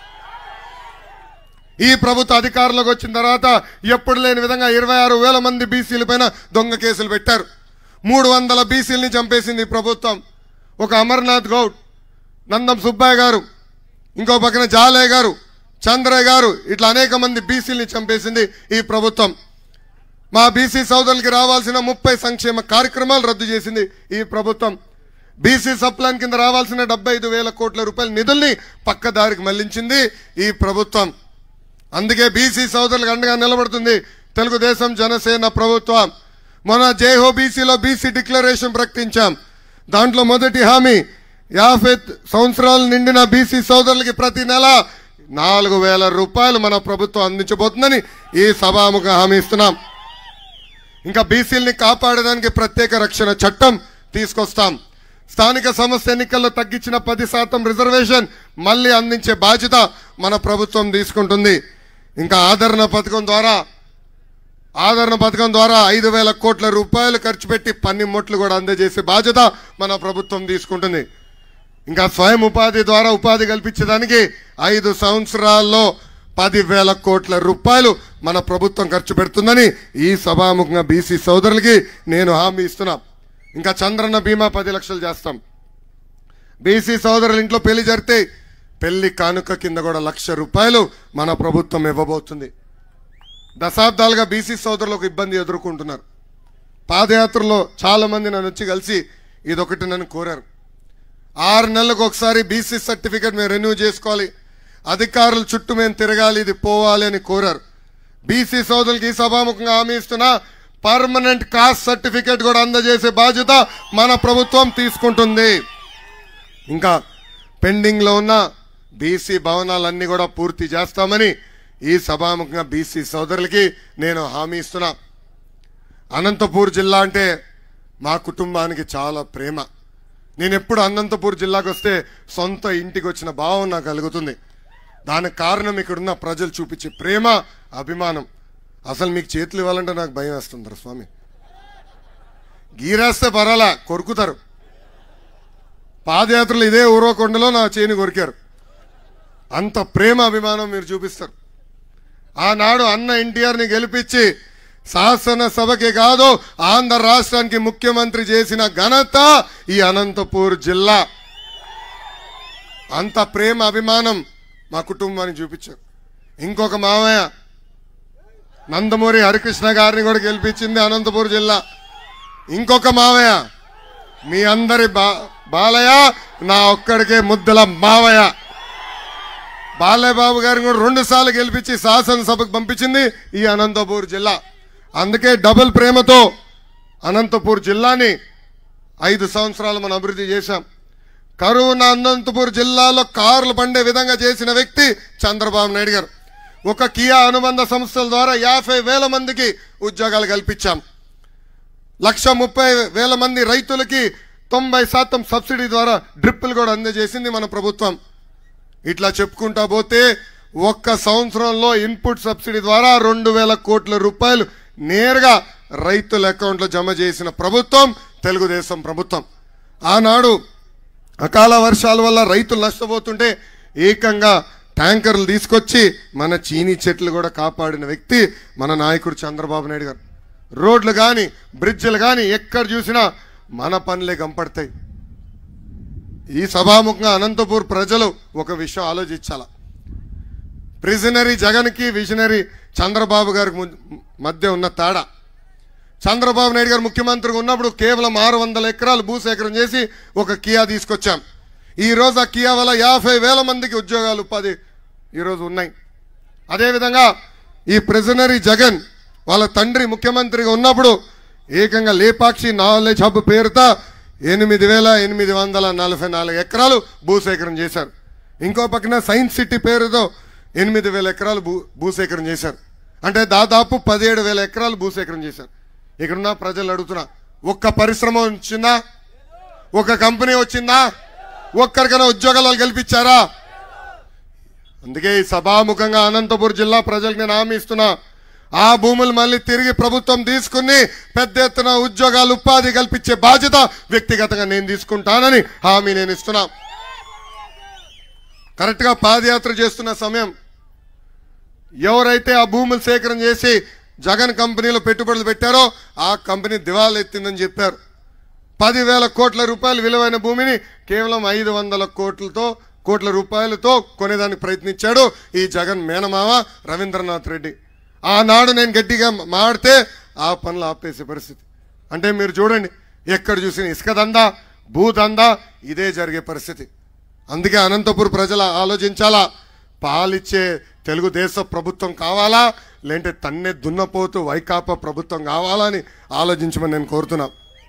ఈ ప్రభుత్వ అధికారంలోకి వచ్చిన తర్వాత ఎప్పుడు లేని విధంగా ఇరవై ఆరు వేల మంది బీసీల పైన దొంగ కేసులు పెట్టారు మూడు వందల బీసీలని చంపేసింది ఈ ప్రభుత్వం ఒక అమర్నాథ్ గౌడ్ నందం సుబ్బయ్య గారు ఇంకో పక్కన జాలయ్య గారు చంద్రయ్య గారు ఇట్లా అనేక మంది బీసీలని చంపేసింది ఈ ప్రభుత్వం మా బీసీ సోదరులకి రావాల్సిన ముప్పై సంక్షేమ కార్యక్రమాలు రద్దు చేసింది ఈ ప్రభుత్వం బీసీ సప్లాన్ కింద రావాల్సిన డెబ్బై ఐదు వేల కోట్ల రూపాయల నిధుల్ని పక్కదారికి మళ్లించింది ఈ ప్రభుత్వం అందుకే బీసీ సోదరులకు అండగా నిలబడుతుంది తెలుగుదేశం జనసేన ప్రభుత్వం మొన్న జైహో బీసీలో బీసీ డిక్లరేషన్ ప్రకటించాం దాంట్లో మొదటి హామీ యాభై సంవత్సరాలు నిండిన బీసీ సోదరులకి ప్రతి నెల నాలుగు వేల రూపాయలు మన ప్రభుత్వం అందించబోతుందని ఈ సభాముఖ హామీ ఇస్తున్నాం ఇంకా బీసీల్ని కాపాడడానికి ప్రత్యేక రక్షణ చట్టం తీసుకొస్తాం స్థానిక సంస్థ ఎన్నికల్లో తగ్గించిన పది శాతం రిజర్వేషన్ మళ్ళీ అందించే బాధ్యత మన ప్రభుత్వం తీసుకుంటుంది ఇంకా ఆదరణ పథకం ద్వారా ఆదరణ పథకం ద్వారా ఐదు వేల కోట్ల రూపాయలు ఖర్చు పెట్టి పన్నిముట్లు కూడా అందజేసే బాధ్యత మన ప్రభుత్వం తీసుకుంటుంది ఇంకా స్వయం ఉపాధి ద్వారా ఉపాధి కల్పించడానికి ఐదు సంవత్సరాల్లో పదివేల కోట్ల రూపాయలు మన ప్రభుత్వం ఖర్చు పెడుతుందని ఈ సభాముఖంగా బీసీ సోదరులకి నేను హామీ ఇస్తున్నా ఇంకా చంద్రన్న బీమా పది లక్షలు చేస్తాం బీసీ సోదరుల ఇంట్లో పెళ్లి జరిగితే పెళ్లి కానుక కింద కూడా లక్ష రూపాయలు మన ప్రభుత్వం ఇవ్వబోతుంది దశాబ్దాలుగా బీసీ సోదరులు ఒక ఇబ్బంది ఎదుర్కొంటున్నారు పాదయాత్రలో చాలా మంది నన్ను వచ్చి కలిసి ఇదొకటి నన్ను కోరారు ఆరు నెలలకు ఒకసారి బీసీ సర్టిఫికేట్ మేము రెన్యూ చేసుకోవాలి అధికారుల చుట్టూ మేము తిరగాలి ఇది పోవాలి అని కోరారు బీసీ సోదరులకి ఈ సభాముఖంగా హామీ ఇస్తున్నా పర్మనెంట్ కాస్ట్ సర్టిఫికేట్ కూడా అందజేసే బాధ్యత మన ప్రభుత్వం తీసుకుంటుంది ఇంకా పెండింగ్ లో ఉన్న బీసీ భవనాలన్నీ కూడా పూర్తి చేస్తామని ఈ సభాముఖంగా బీసీ సోదరులకి నేను హామీ ఇస్తున్నా అనంతపూర్ జిల్లా అంటే మా కుటుంబానికి చాలా ప్రేమ నేను ఎప్పుడు అనంతపూర్ జిల్లాకు వస్తే సొంత ఇంటికి వచ్చిన భావం నాకు కలుగుతుంది దానికి కారణం ఇక్కడున్న ప్రజలు చూపించే ప్రేమ అభిమానం అసలు మీకు చేతులు ఇవ్వాలంటే నాకు భయం వేస్తుంటారు స్వామి గీరేస్తే పర్వాలా కొరుకుతారు పాదయాత్రలు ఇదే ఊరవకొండలో నా చేని కొరికారు అంత ప్రేమ అభిమానం మీరు చూపిస్తారు ఆనాడు అన్న ఎన్టీఆర్ని గెలిపించి శాసనసభకి కాదు ఆంధ్ర రాష్ట్రానికి ముఖ్యమంత్రి చేసిన ఘనత ఈ అనంతపూర్ జిల్లా అంత ప్రేమ అభిమానం మా కుటుంబానికి చూపించారు ఇంకొక మామయ్య నందమూరి హరికృష్ణ గారిని కూడా గెలిపించింది అనంతపూర్ జిల్లా ఇంకొక మావయ్య మీ అందరి బా బాలయ్య నా ఒక్కడికే ముద్దల మావయ్య బాలయ్య బాబు గారిని కూడా రెండు సార్లు గెలిపించి శాసనసభకు పంపించింది ఈ అనంతపూర్ జిల్లా అందుకే డబుల్ ప్రేమతో అనంతపూర్ జిల్లాని ఐదు సంవత్సరాలు మనం అభివృద్ధి చేశాం కరోనా అనంతపూర్ జిల్లాలో కార్లు పండే విధంగా చేసిన వ్యక్తి చంద్రబాబు నాయుడు గారు ఒక కియా అనుబంధ సంస్థల ద్వారా యాభై వేల మందికి ఉద్యోగాలు కల్పించాం లక్ష ముప్పై వేల మంది రైతులకి తొంభై శాతం సబ్సిడీ ద్వారా డ్రిప్పులు కూడా అందజేసింది మన ప్రభుత్వం ఇట్లా చెప్పుకుంటా పోతే ఒక్క సంవత్సరంలో ఇన్పుట్ సబ్సిడీ ద్వారా రెండు వేల కోట్ల రూపాయలు నేరుగా రైతుల అకౌంట్లో జమ చేసిన ప్రభుత్వం తెలుగుదేశం ప్రభుత్వం ఆనాడు అకాల వర్షాల వల్ల రైతులు నష్టపోతుంటే ఏకంగా ట్యాంకర్లు తీసుకొచ్చి మన చీనీ చెట్లు కూడా కాపాడిన వ్యక్తి మన నాయకుడు చంద్రబాబు నాయుడు గారు రోడ్లు కానీ బ్రిడ్జిలు కానీ ఎక్కడ చూసినా మన పనులే కంపడతాయి ఈ సభాముఖంగా అనంతపూర్ ప్రజలు ఒక విషయం ఆలోచించాల ప్రిజనరీ జగన్కి విజనరీ చంద్రబాబు గారికి ము- మధ్య ఉన్న తేడా చంద్రబాబు నాయుడు గారు ముఖ్యమంత్రిగా ఉన్నప్పుడు కేవలం ఆరు వందల ఎకరాలు భూసేకరణ చేసి ఒక కియా తీసుకొచ్చాం ఈ రోజు ఆ కియా వల్ల యాభై వేల మందికి ఉద్యోగాలు ఉపాధి ఈరోజు ఉన్నాయి అదేవిధంగా ఈ ప్రిజనరీ జగన్ వాళ్ళ తండ్రి ముఖ్యమంత్రిగా ఉన్నప్పుడు ఏకంగా లేపాక్షి నాలెడ్జ్ హబ్ పేరుతో ఎనిమిది వేల ఎనిమిది వందల నలభై నాలుగు ఎకరాలు భూసేకరణ చేశారు ఇంకో పక్కన సైన్స్ సిటీ పేరుతో ఎనిమిది వేల ఎకరాలు భూ భూసేకరణ చేశారు అంటే దాదాపు పదిహేడు వేల ఎకరాలు భూసేకరణ చేశారు ఇక్కడున్న ప్రజలు అడుగుతున్నా ఒక్క పరిశ్రమ వచ్చిందా ఒక కంపెనీ వచ్చిందా ఒక్కరికైనా ఉద్యోగాలు వాళ్ళు కల్పించారా అందుకే ఈ సభాముఖంగా అనంతపురం జిల్లా ప్రజలకు నేను హామీ ఇస్తున్నా ఆ భూములు మళ్ళీ తిరిగి ప్రభుత్వం తీసుకుని పెద్ద ఎత్తున ఉద్యోగాలు ఉపాధి కల్పించే బాధ్యత వ్యక్తిగతంగా నేను తీసుకుంటానని హామీ నేను ఇస్తున్నా కరెక్ట్గా పాదయాత్ర చేస్తున్న సమయం ఎవరైతే ఆ భూములు సేకరణ చేసి జగన్ కంపెనీలో పెట్టుబడులు పెట్టారో ఆ కంపెనీ దివాలా ఎత్తిందని చెప్పారు పదివేల కోట్ల రూపాయల విలువైన భూమిని కేవలం ఐదు వందల కోట్లతో కోట్ల రూపాయలతో కొనేదానికి ప్రయత్నించాడు ఈ జగన్ మేనమామ రవీంద్రనాథ్ రెడ్డి ఆనాడు నేను గట్టిగా మాడితే ఆ పనులు ఆపేసే పరిస్థితి అంటే మీరు చూడండి ఎక్కడ చూసిన ఇసుక దందా భూ దందా ఇదే జరిగే పరిస్థితి అందుకే అనంతపురం ప్రజలు ఆలోచించాలా పాలిచ్చే తెలుగుదేశ ప్రభుత్వం కావాలా లేదంటే తన్నే దున్నపోతూ వైకాపా ప్రభుత్వం కావాలా అని ఆలోచించమని నేను కోరుతున్నా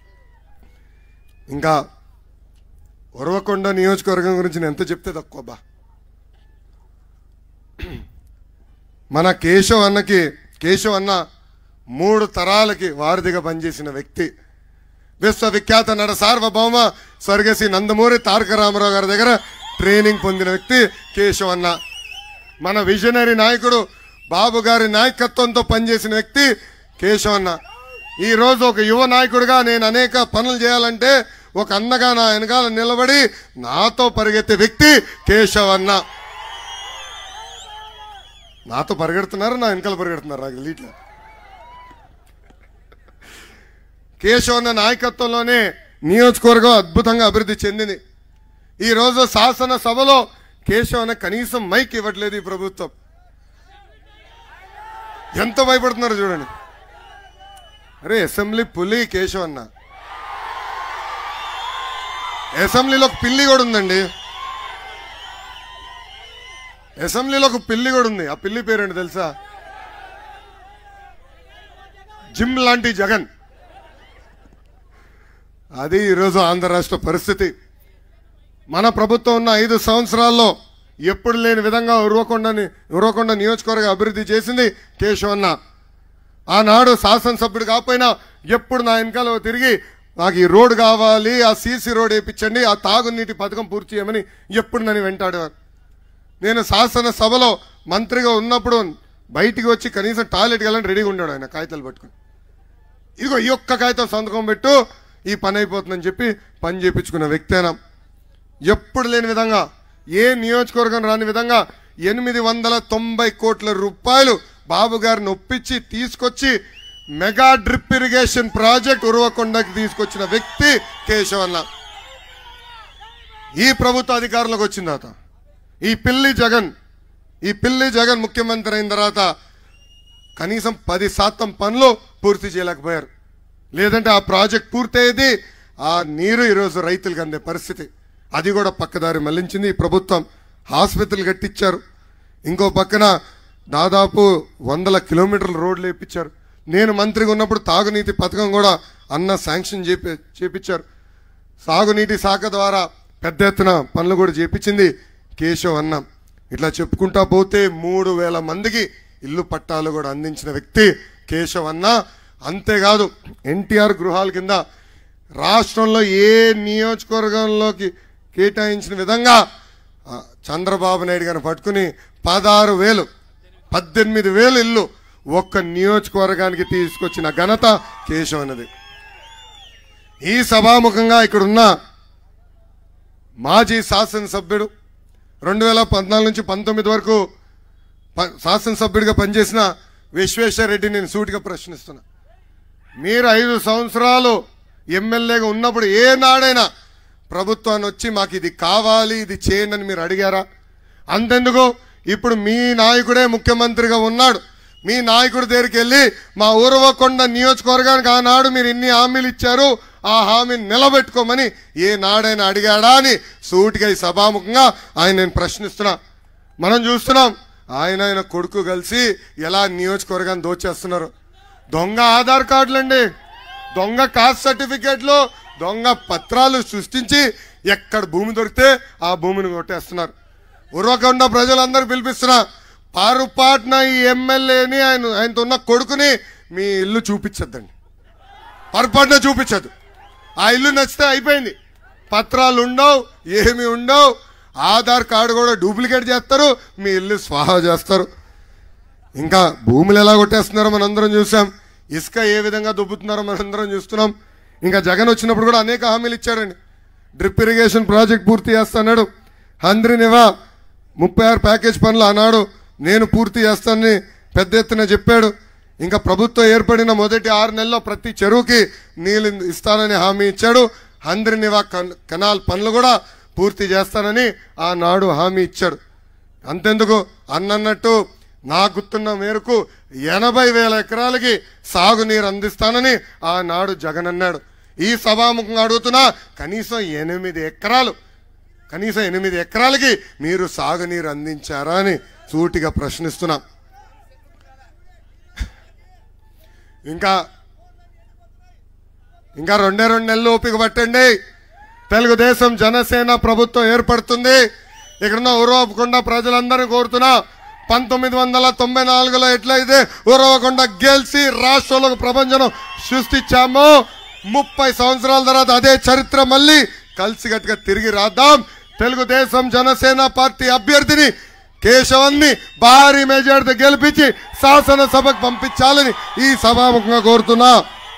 ఇంకా ఉరవకొండ నియోజకవర్గం గురించి నేను ఎంత చెప్తే తక్కువ బా మన కేశవ్ అన్నకి కేశవ్ అన్న మూడు తరాలకి వారధిగా పనిచేసిన వ్యక్తి విశ్వవిఖ్యాత నట సార్వభౌమ స్వర్గశ్రీ నందమూరి తారక రామారావు గారి దగ్గర ట్రైనింగ్ పొందిన వ్యక్తి కేశవ్ అన్న మన విజనరీ నాయకుడు బాబు గారి నాయకత్వంతో పనిచేసిన వ్యక్తి కేశవ్ అన్న ఈ రోజు ఒక యువ నాయకుడిగా నేను అనేక పనులు చేయాలంటే ఒక అన్నగా నా వెనకాల నిలబడి నాతో పరిగెత్తే వ్యక్తి కేశవ్ అన్న నాతో పరిగెడుతున్నారు నా వెనకాల పరిగెడుతున్నారు నాకు తెలియట్లేదు కేశవన్న నాయకత్వంలోనే నియోజకవర్గం అద్భుతంగా అభివృద్ధి చెందింది ఈ రోజు శాసన సభలో కేశవన్న కనీసం మైక్ ఇవ్వట్లేదు ఈ ప్రభుత్వం ఎంత భయపడుతున్నారు చూడండి అరే అసెంబ్లీ పులి కేశవన్న అసెంబ్లీలో ఒక పిల్లి కూడా ఉందండి అసెంబ్లీలో ఒక పిల్లి కూడా ఉంది ఆ పిల్లి పేరేంటి తెలుసా జిమ్ లాంటి జగన్ అది ఈరోజు ఆంధ్ర రాష్ట్ర పరిస్థితి మన ప్రభుత్వం ఉన్న ఐదు సంవత్సరాల్లో ఎప్పుడు లేని విధంగా ఉరవకొండని ఉరవకొండ నియోజకవర్గ అభివృద్ధి చేసింది కేశవన్న ఆనాడు శాసనసభ్యుడు కాకపోయినా ఎప్పుడు నా వెనకాల తిరిగి నాకు ఈ రోడ్ కావాలి ఆ సీసీ రోడ్ వేయించండి ఆ తాగునీటి పథకం పూర్తి చేయమని ఎప్పుడు నన్ను వెంటాడేవారు నేను శాసనసభలో మంత్రిగా ఉన్నప్పుడు బయటికి వచ్చి కనీసం టాయిలెట్కి వెళ్ళని రెడీగా ఉన్నాడు ఆయన కాగితాలు పట్టుకుని ఇదిగో ఈ ఒక్క కాగితం సంతకం పెట్టు ఈ పని అయిపోతుందని చెప్పి పని చేయించుకున్న వ్యక్తేనా ఎప్పుడు లేని విధంగా ఏ నియోజకవర్గం రాని విధంగా ఎనిమిది వందల తొంభై కోట్ల రూపాయలు బాబు గారిని ఒప్పించి తీసుకొచ్చి మెగా డ్రిప్ ఇరిగేషన్ ప్రాజెక్ట్ ఉరవకొండకి తీసుకొచ్చిన వ్యక్తి కేశవన్న ఈ ప్రభుత్వ అధికారంలోకి వచ్చిన తర్వాత ఈ పిల్లి జగన్ ఈ పిల్లి జగన్ ముఖ్యమంత్రి అయిన తర్వాత కనీసం పది శాతం పనులు పూర్తి చేయలేకపోయారు లేదంటే ఆ ప్రాజెక్ట్ పూర్తయ్యేది ఆ నీరు ఈరోజు రైతులకు అందే పరిస్థితి అది కూడా పక్కదారి మళ్లించింది ఈ ప్రభుత్వం ఆసుపత్రులు కట్టించారు ఇంకో పక్కన దాదాపు వందల కిలోమీటర్ల రోడ్లు వేయించారు నేను మంత్రిగా ఉన్నప్పుడు తాగునీతి పథకం కూడా అన్న శాంక్షన్ చేపి చేపించారు సాగునీటి శాఖ ద్వారా పెద్ద ఎత్తున పనులు కూడా చేపించింది కేశవ్ అన్న ఇట్లా చెప్పుకుంటా పోతే మూడు వేల మందికి ఇల్లు పట్టాలు కూడా అందించిన వ్యక్తి కేశవ్ అన్న అంతేకాదు ఎన్టీఆర్ గృహాల కింద రాష్ట్రంలో ఏ నియోజకవర్గంలోకి కేటాయించిన విధంగా ఆ, చంద్రబాబు నాయుడు గారిని పట్టుకుని పదహారు వేలు పద్దెనిమిది వేలు ఇల్లు ఒక్క నియోజకవర్గానికి తీసుకొచ్చిన ఘనత కేశవ్ అన్నది ఈ సభాముఖంగా ఇక్కడున్న మాజీ శాసనసభ్యుడు రెండు వేల పద్నాలుగు నుంచి పంతొమ్మిది వరకు ప- శాసనసభ్యుడిగా పనిచేసిన విశ్వేశ్వర రెడ్డి నేను సూటిగా ప్రశ్నిస్తున్నా మీరు ఐదు సంవత్సరాలు ఎమ్మెల్యేగా ఉన్నప్పుడు ఏ నాడైనా ప్రభుత్వాన్ని వచ్చి మాకు ఇది కావాలి ఇది చేయండి అని మీరు అడిగారా అంతెందుకు ఇప్పుడు మీ నాయకుడే ముఖ్యమంత్రిగా ఉన్నాడు మీ నాయకుడి దగ్గరికి వెళ్ళి మా ఊరవకొండ నియోజకవర్గానికి ఆనాడు మీరు ఇన్ని హామీలు ఇచ్చారు ఆ హామీని నిలబెట్టుకోమని ఏ నాడైనా అడిగాడా అని సూటిగా ఈ సభాముఖంగా ఆయన నేను ప్రశ్నిస్తున్నా మనం చూస్తున్నాం ఆయన ఆయన కొడుకు కలిసి ఎలా నియోజకవర్గాన్ని దోచేస్తున్నారు దొంగ ఆధార్ కార్డులండి దొంగ కాస్ట్ సర్టిఫికేట్లు దొంగ పత్రాలు సృష్టించి ఎక్కడ భూమి దొరికితే ఆ భూమిని కొట్టేస్తున్నారు ఉర్వకొండ ప్రజలందరూ పిలిపిస్తున్నా పారుపాటున ఈ ఎమ్మెల్యేని ఆయన ఆయనతో ఉన్న కొడుకుని మీ ఇల్లు చూపించద్దండి పొరపాటున చూపించదు ఆ ఇల్లు నచ్చితే అయిపోయింది పత్రాలు ఉండవు ఏమి ఉండవు ఆధార్ కార్డు కూడా డూప్లికేట్ చేస్తారు మీ ఇల్లు స్వాహా చేస్తారు ఇంకా భూములు ఎలా కొట్టేస్తున్నారో మనందరం చూసాం ఇసుక ఏ విధంగా దుబ్బుతున్నారో మనందరం చూస్తున్నాం ఇంకా జగన్ వచ్చినప్పుడు కూడా అనేక హామీలు ఇచ్చారండి డ్రిప్ ఇరిగేషన్ ప్రాజెక్ట్ పూర్తి చేస్తాడు హంద్రినివా ముప్పై ఆరు ప్యాకేజ్ పనులు ఆనాడు నేను పూర్తి చేస్తానని పెద్ద ఎత్తున చెప్పాడు ఇంకా ప్రభుత్వం ఏర్పడిన మొదటి ఆరు నెలల్లో ప్రతి చెరువుకి నీళ్ళు ఇస్తానని హామీ ఇచ్చాడు హంద్రినివా కన్- కెనాల్ పనులు కూడా పూర్తి చేస్తానని ఆనాడు హామీ ఇచ్చాడు అంతెందుకు అన్నట్టు నా గుర్తున్న మేరకు ఎనభై వేల ఎకరాలకి సాగునీరు అందిస్తానని ఆనాడు జగన్ అన్నాడు ఈ సభాముఖంగా అడుగుతున్నా కనీసం ఎనిమిది ఎకరాలు కనీసం ఎనిమిది ఎకరాలకి మీరు సాగునీరు అందించారా అని సూటిగా ప్రశ్నిస్తున్నా ఇంకా ఇంకా రెండే రెండు నెలలు ఓపిక పట్టండి తెలుగుదేశం జనసేన ప్రభుత్వం ఏర్పడుతుంది ఇక్కడున్న ఊరవకుండా ప్రజలందరినీ కోరుతున్నా పంతొమ్మిది వందల తొంభై నాలుగులో ఎట్లయితే ఉరవకొండ గెలిచి రాష్ట్రంలో ప్రపంచం సృష్టించామో ముప్పై సంవత్సరాల తర్వాత అదే చరిత్ర మళ్ళీ కలిసికట్టుగా తిరిగి రాద్దాం తెలుగుదేశం జనసేన పార్టీ అభ్యర్థిని కేశవన్ని భారీ మెజార్టీతో గెలిపించి శాసనసభకు పంపించాలని ఈ సభాముఖంగా కోరుతున్నా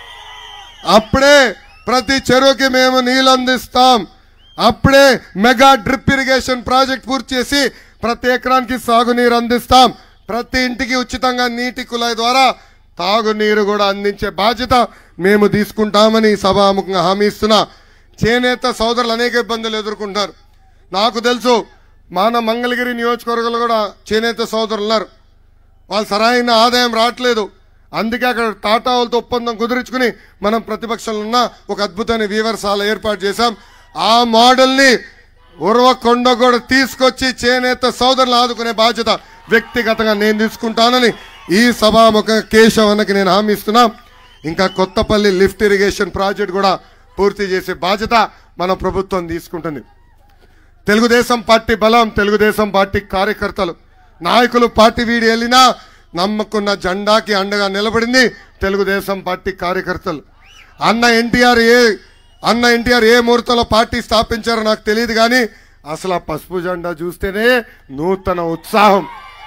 అప్పుడే ప్రతి చెరువుకి మేము నీళ్ళు అందిస్తాం అప్పుడే మెగా డ్రిప్ ఇరిగేషన్ ప్రాజెక్ట్ పూర్తి చేసి ప్రతి ఎకరానికి సాగునీరు అందిస్తాం ప్రతి ఇంటికి ఉచితంగా నీటి కుళాయి ద్వారా తాగునీరు కూడా అందించే బాధ్యత మేము తీసుకుంటామని ఈ సభాముఖంగా హామీ ఇస్తున్నా చేనేత సోదరులు అనేక ఇబ్బందులు ఎదుర్కొంటారు నాకు తెలుసు మన మంగళగిరి నియోజకవర్గంలో కూడా చేనేత సోదరులు ఉన్నారు వాళ్ళు సరైన ఆదాయం రావట్లేదు అందుకే అక్కడ టాటా వాళ్ళతో ఒప్పందం కుదుర్చుకుని మనం ప్రతిపక్షంలో ఉన్న ఒక అద్భుతమైన వీవర్సాల ఏర్పాటు చేశాం ఆ మోడల్ని ఉరవకొండ కూడా తీసుకొచ్చి చేనేత సోదరులు ఆదుకునే బాధ్యత వ్యక్తిగతంగా నేను తీసుకుంటానని ఈ సభాముఖ కేశవన్నకి నేను హామీ ఇస్తున్నా ఇంకా కొత్తపల్లి లిఫ్ట్ ఇరిగేషన్ ప్రాజెక్ట్ కూడా పూర్తి చేసే బాధ్యత మన ప్రభుత్వం తీసుకుంటుంది తెలుగుదేశం పార్టీ బలం తెలుగుదేశం పార్టీ కార్యకర్తలు నాయకులు పార్టీ వీడి వెళ్ళినా నమ్మకున్న జెండాకి అండగా నిలబడింది తెలుగుదేశం పార్టీ కార్యకర్తలు అన్న ఎన్టీఆర్ ఏ అన్న ఎన్టీఆర్ ఏ ముహూర్తంలో పార్టీ స్థాపించారో నాకు తెలియదు కానీ అసలు ఆ పసుపు జెండా చూస్తేనే నూతన ఉత్సాహం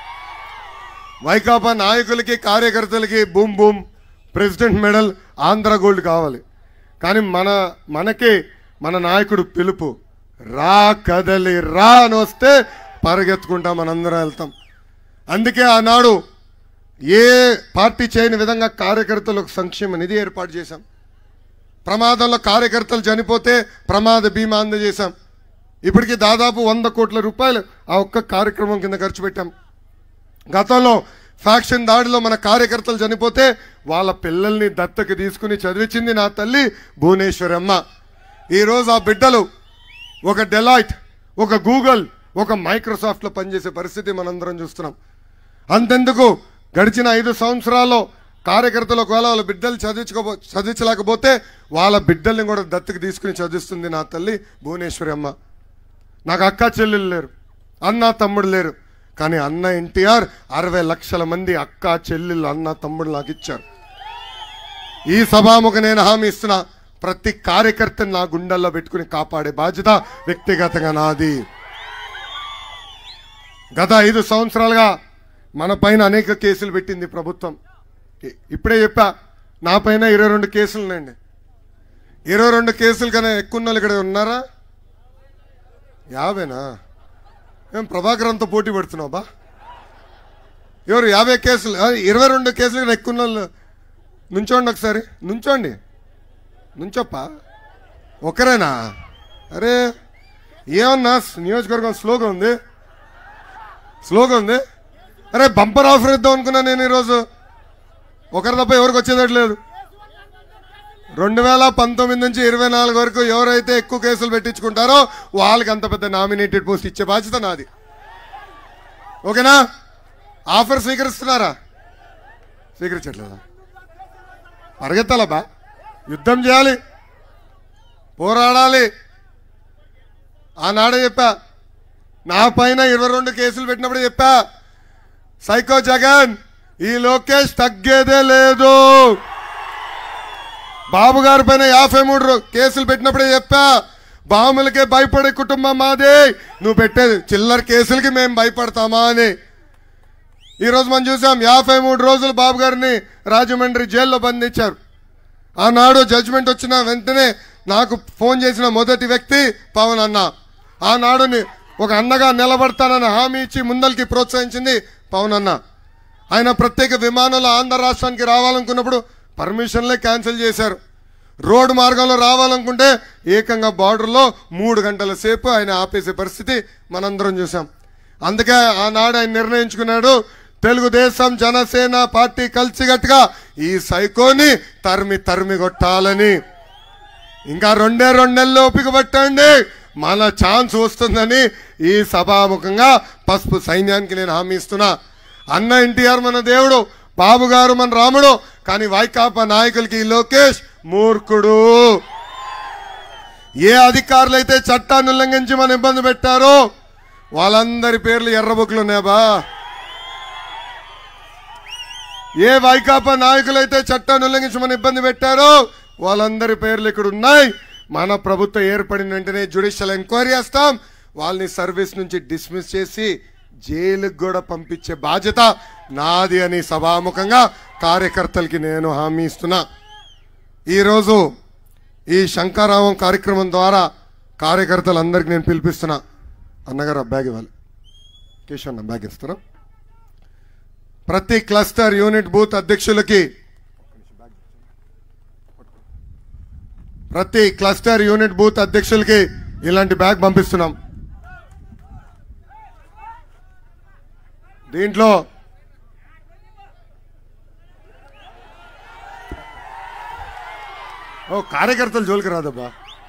వైకాపా నాయకులకి కార్యకర్తలకి boom boom president medal Andhra gold కావాలి కానీ మన మనకి మన నాయకుడు పిలుపు రా కదలి రా అని వస్తే పరిగెత్తుకుంటా మనందరం వెళ్తాం అందుకే ఆనాడు ఏ పార్టీ చేయని విధంగా కార్యకర్తలకు సంక్షేమ నిధి ఏర్పాటు చేశాం ప్రమాదంలో కార్యకర్తలు చనిపోతే ప్రమాద బీమా అందజేశాం ఇప్పటికి దాదాపు వంద కోట్ల రూపాయలు ఆ ఒక్క కార్యక్రమం కింద ఖర్చు పెట్టాం గతంలో ఫ్యాక్షన్ దాడిలో మన కార్యకర్తలు చనిపోతే వాళ్ళ పిల్లల్ని దత్తకి తీసుకుని చదివించింది నా తల్లి భువనేశ్వరి అమ్మ ఈరోజు ఆ బిడ్డలు ఒక డెలాయిట్ ఒక గూగుల్ ఒక మైక్రోసాఫ్ట్లో పనిచేసే పరిస్థితి మనందరం చూస్తున్నాం అంతెందుకు గడిచిన ఐదు సంవత్సరాల్లో కార్యకర్తలు ఒకవేళ వాళ్ళ బిడ్డలు చదివించుకోబో చదివించలేకపోతే వాళ్ళ బిడ్డల్ని కూడా దత్తకి తీసుకుని చదివిస్తుంది నా తల్లి భువనేశ్వరి అమ్మ నాకు అక్క చెల్లెలు లేరు అన్న తమ్ముడు లేరు కానీ అన్న ఎన్టీఆర్ అరవై లక్షల మంది అక్క చెల్లెళ్ళు అన్న తమ్ముడు నాకు ఇచ్చారు ఈ సభాముఖ నేను హామీ ఇస్తున్నా ప్రతి కార్యకర్తని నా గుండెల్లో పెట్టుకుని కాపాడే బాధ్యత వ్యక్తిగతంగా నాది గత ఐదు సంవత్సరాలుగా మన పైన అనేక కేసులు పెట్టింది ప్రభుత్వం ఇ- ఇప్పుడే చెప్పా నా పైన ఇరవై రెండు కేసులు ఉన్నాయండి ఇరవై రెండు కేసులు కన్నా ఎక్కువ ఉన్న వాళ్ళు ఇక్కడ ఉన్నారా యాభైనా ఏం ప్రభాకరంతో పోటీ పెడుతున్నావు బా ఎవరు యాభై కేసులు ఆ, ఇరవై రెండు కేసులు కన్నా ఎక్కువ ఉన్న వాళ్ళు నుంచోండి ఒకసారి నుంచోండి నుంచోప్పా ఒకరేనా అరే ఏమన్నా నియోజకవర్గం స్లోగా ఉంది స్లోగా ఉంది అరే బంపర్ ఆఫర్ ఇద్దాం అనుకున్నా నేను ఈరోజు ఒకరి తప్ప ఎవరికి వచ్చేదట్లేదు రెండు వేల పంతొమ్మిది నుంచి ఇరవై నాలుగు వరకు ఎవరైతే ఎక్కువ కేసులు పెట్టించుకుంటారో వాళ్ళకి అంత పెద్ద నామినేటెడ్ పోస్ట్ ఇచ్చే బాధ్యత నాది ఓకేనా ఆఫర్ స్వీకరిస్తున్నారా స్వీకరించట్లేదా పరిగెత్తాలా బా యుద్ధం చేయాలి పోరాడాలి ఆనాడే చెప్పా నా పైన ఇరవై రెండు కేసులు పెట్టినప్పుడు చెప్పా సైకో జగన్ ఈ లోకేష్ తగ్గేదే లేదు బాబు గారి పైన యాభై మూడు రో- కేసులు పెట్టినప్పుడే చెప్పా బాములకే భయపడే కుటుంబం మాది నువ్వు పెట్టేది చిల్లర కేసులకి మేము భయపడతామా అని ఈరోజు మనం చూసాం యాభై మూడు రోజులు బాబు గారిని రాజమండ్రి జైల్లో బంధించారు ఆనాడు జడ్జిమెంట్ వచ్చిన వెంటనే నాకు ఫోన్ చేసిన మొదటి వ్యక్తి పవన్ అన్న ఆనాడు ని- ఒక అన్నగా నిలబడతానని హామీ ఇచ్చి ముందరికి ప్రోత్సహించింది పవన్ అన్న ఆయన ప్రత్యేక విమానంలో ఆంధ్ర రాష్ట్రానికి రావాలనుకున్నప్పుడు పర్మిషన్లే క్యాన్సిల్ చేశారు రోడ్డు మార్గంలో రావాలనుకుంటే ఏకంగా బార్డర్లో మూడు గంటల సేపు ఆయన ఆపేసే పరిస్థితి మనందరం చూసాం అందుకే ఆనాడు ఆయన నిర్ణయించుకున్నాడు తెలుగుదేశం జనసేన పార్టీ కలిసిగట్టుగా ఈ సైకోని తరిమి తరిమి కొట్టాలని ఇంకా రెండే రెండు నెలలు ఓపిక పట్టండి మన ఛాన్స్ వస్తుందని ఈ సభాముఖంగా పసుపు సైన్యానికి నేను హామీ ఇస్తున్నా అన్న ఎన్టీఆర్ మన దేవుడు బాబు గారు మన రాముడు కానీ వైకాపా నాయకులకి ఈ లోకేష్ మూర్ఖుడు ఏ అధికారులు అయితే చట్టాన్ని ఉల్లంఘించి మన ఇబ్బంది పెట్టారో వాళ్ళందరి పేర్లు ఎర్రబుక్లు ఉన్నాయా బా ఏ వైకాపా నాయకులైతే చట్టాన్ని ఉల్లంఘించమని ఇబ్బంది పెట్టారో వాళ్ళందరి పేర్లు ఇక్కడ ఉన్నాయి మన ప్రభుత్వం ఏర్పడిన వెంటనే జ్యుడిషియల్ ఎంక్వైరీ చేస్తాం వాళ్ళని సర్వీస్ నుంచి డిస్మిస్ చేసి జైలుకు కూడా పంపించే బాధ్యత నాది అని సభాముఖంగా కార్యకర్తలకి నేను హామీ ఇస్తున్నా ఈరోజు ఈ శంకారావం కార్యక్రమం ద్వారా కార్యకర్తలందరికీ నేను పిలిపిస్తున్నా అన్నగారు ఆ బ్యాగ్ ఇవ్వాలి కేశవ్ అన్న బ్యాగ్ ఇస్తారా ప్రతి క్లస్టర్ యూనిట్ బూత్ అధ్యక్షులకి ప్రతి క్లస్టర్ యూనిట్ బూత్ అధ్యక్షులకి ఇలాంటి బ్యాగ్ పంపిస్తున్నాం దీంట్లో ఓ కార్యకర్తలు జోలికి రాదబ్బా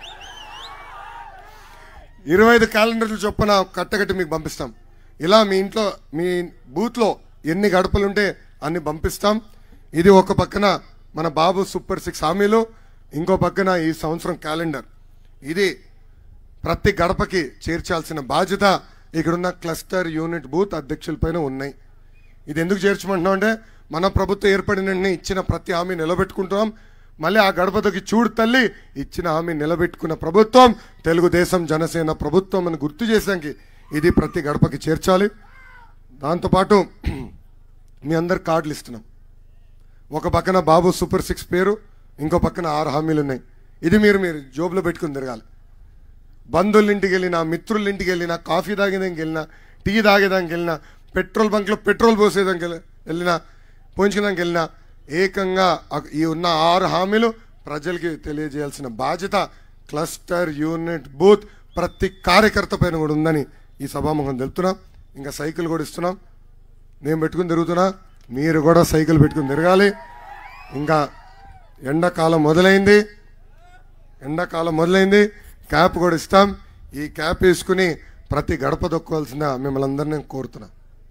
ఇరవై ఐదు క్యాలెండర్లు చొప్పున కట్టకట్టి మీకు పంపిస్తాం ఇలా మీ ఇంట్లో మీ బూత్లో ఎన్ని గడపలుంటే అన్ని పంపిస్తాం ఇది ఒక పక్కన మన బాబు సూపర్ సిక్స్ హామీలు ఇంకో పక్కన ఈ సంవత్సరం క్యాలెండర్ ఇది ప్రతి గడపకి చేర్చాల్సిన బాధ్యత ఇక్కడున్న క్లస్టర్ యూనిట్ బూత్ అధ్యక్షులపైన ఉన్నాయి ఇది ఎందుకు చేర్చమంటున్నాం అంటే మన ప్రభుత్వం ఏర్పడిన వెంటనే ఇచ్చిన ప్రతి హామీ నిలబెట్టుకుంటున్నాం మళ్ళీ ఆ గడపతకి చూడు తల్లి ఇచ్చిన హామీ నిలబెట్టుకున్న ప్రభుత్వం తెలుగుదేశం జనసేన ప్రభుత్వం అని గుర్తు చేసానికి ఇది ప్రతి గడపకి చేర్చాలి దాంతోపాటు మీ అందరు కార్డులు ఇస్తున్నాం ఒక పక్కన బాబు సూపర్ సిక్స్ పేరు ఇంకో పక్కన ఆరు హామీలు ఉన్నాయి ఇది మీరు మీరు జోబులో పెట్టుకుని తిరగాలి బంధువుల ఇంటికి వెళ్ళినా మిత్రుల ఇంటికి వెళ్ళినా కాఫీ తాగేదానికి వెళ్ళినా టీ తాగేదానికి వెళ్ళినా పెట్రోల్ బంక్లో పెట్రోల్ పోసేదానికి వెళ్ళ- వెళ్ళినా పోయించడానికి వెళ్ళినా ఏకంగా ఆ- ఈ ఉన్న ఆరు హామీలు ప్రజలకి తెలియజేయాల్సిన బాధ్యత క్లస్టర్ యూనిట్ బూత్ ప్రతి కార్యకర్త పైన కూడా ఉందని ఈ సభాముఖం తెలుపుతున్నాం ఇంకా సైకిల్ కూడా ఇస్తున్నాం నేను పెట్టుకుని తిరుగుతున్నా మీరు కూడా సైకిల్ పెట్టుకుని తిరగాలి ఇంకా ఎండాకాలం మొదలైంది ఎండాకాలం మొదలైంది క్యాప్ కూడా ఇస్తాం ఈ క్యాప్ వేసుకుని ప్రతి గడప దొక్కోవాల్సిన మిమ్మల్ని అందరినీ నేను కోరుతున్నా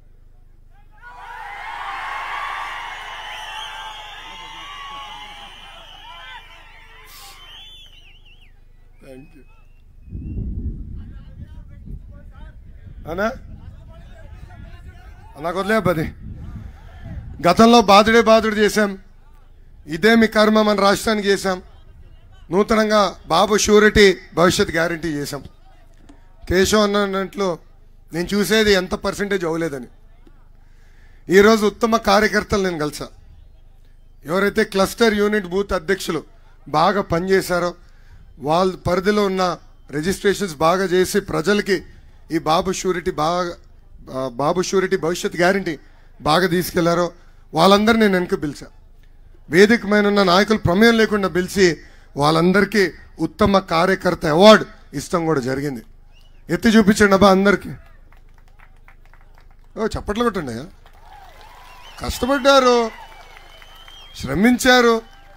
థ్యాంక్ యూ అనా నాకు వదిలే పది గతంలో బాధుడే బాధుడు చేశాం ఇదే మీ కర్మ మన రాష్ట్రానికి చేశాం నూతనంగా బాబు షూరిటీ భవిష్యత్ గ్యారంటీ చేశాం కేశవ్ అన్నట్లు నేను చూసేది ఎంత పర్సెంటేజ్ అవ్వలేదని ఈరోజు ఉత్తమ కార్యకర్తలు నేను కలిసా ఎవరైతే క్లస్టర్ యూనిట్ బూత్ అధ్యక్షులు బాగా పనిచేశారో వాళ్ళ పరిధిలో ఉన్న రిజిస్ట్రేషన్స్ బాగా చేసి ప్రజలకి ఈ బాబు షూరిటీ బాగా ఆ, బాబు షూరిటీ భవిష్యత్ గ్యారంటీ బాగా తీసుకెళ్లారో వాళ్ళందరినీ నేను వెనక పిలిచా వేదిక మీద ఉన్న నాయకులు ప్రమేయం లేకుండా పిలిచి వాళ్ళందరికీ ఉత్తమ కార్యకర్త అవార్డు ఇస్తాం కూడా జరిగింది ఎత్తి చూపించండి అబ్బా అందరికీ ఓ చప్పట్లు కొట్టండి కష్టపడ్డారు శ్రమించారు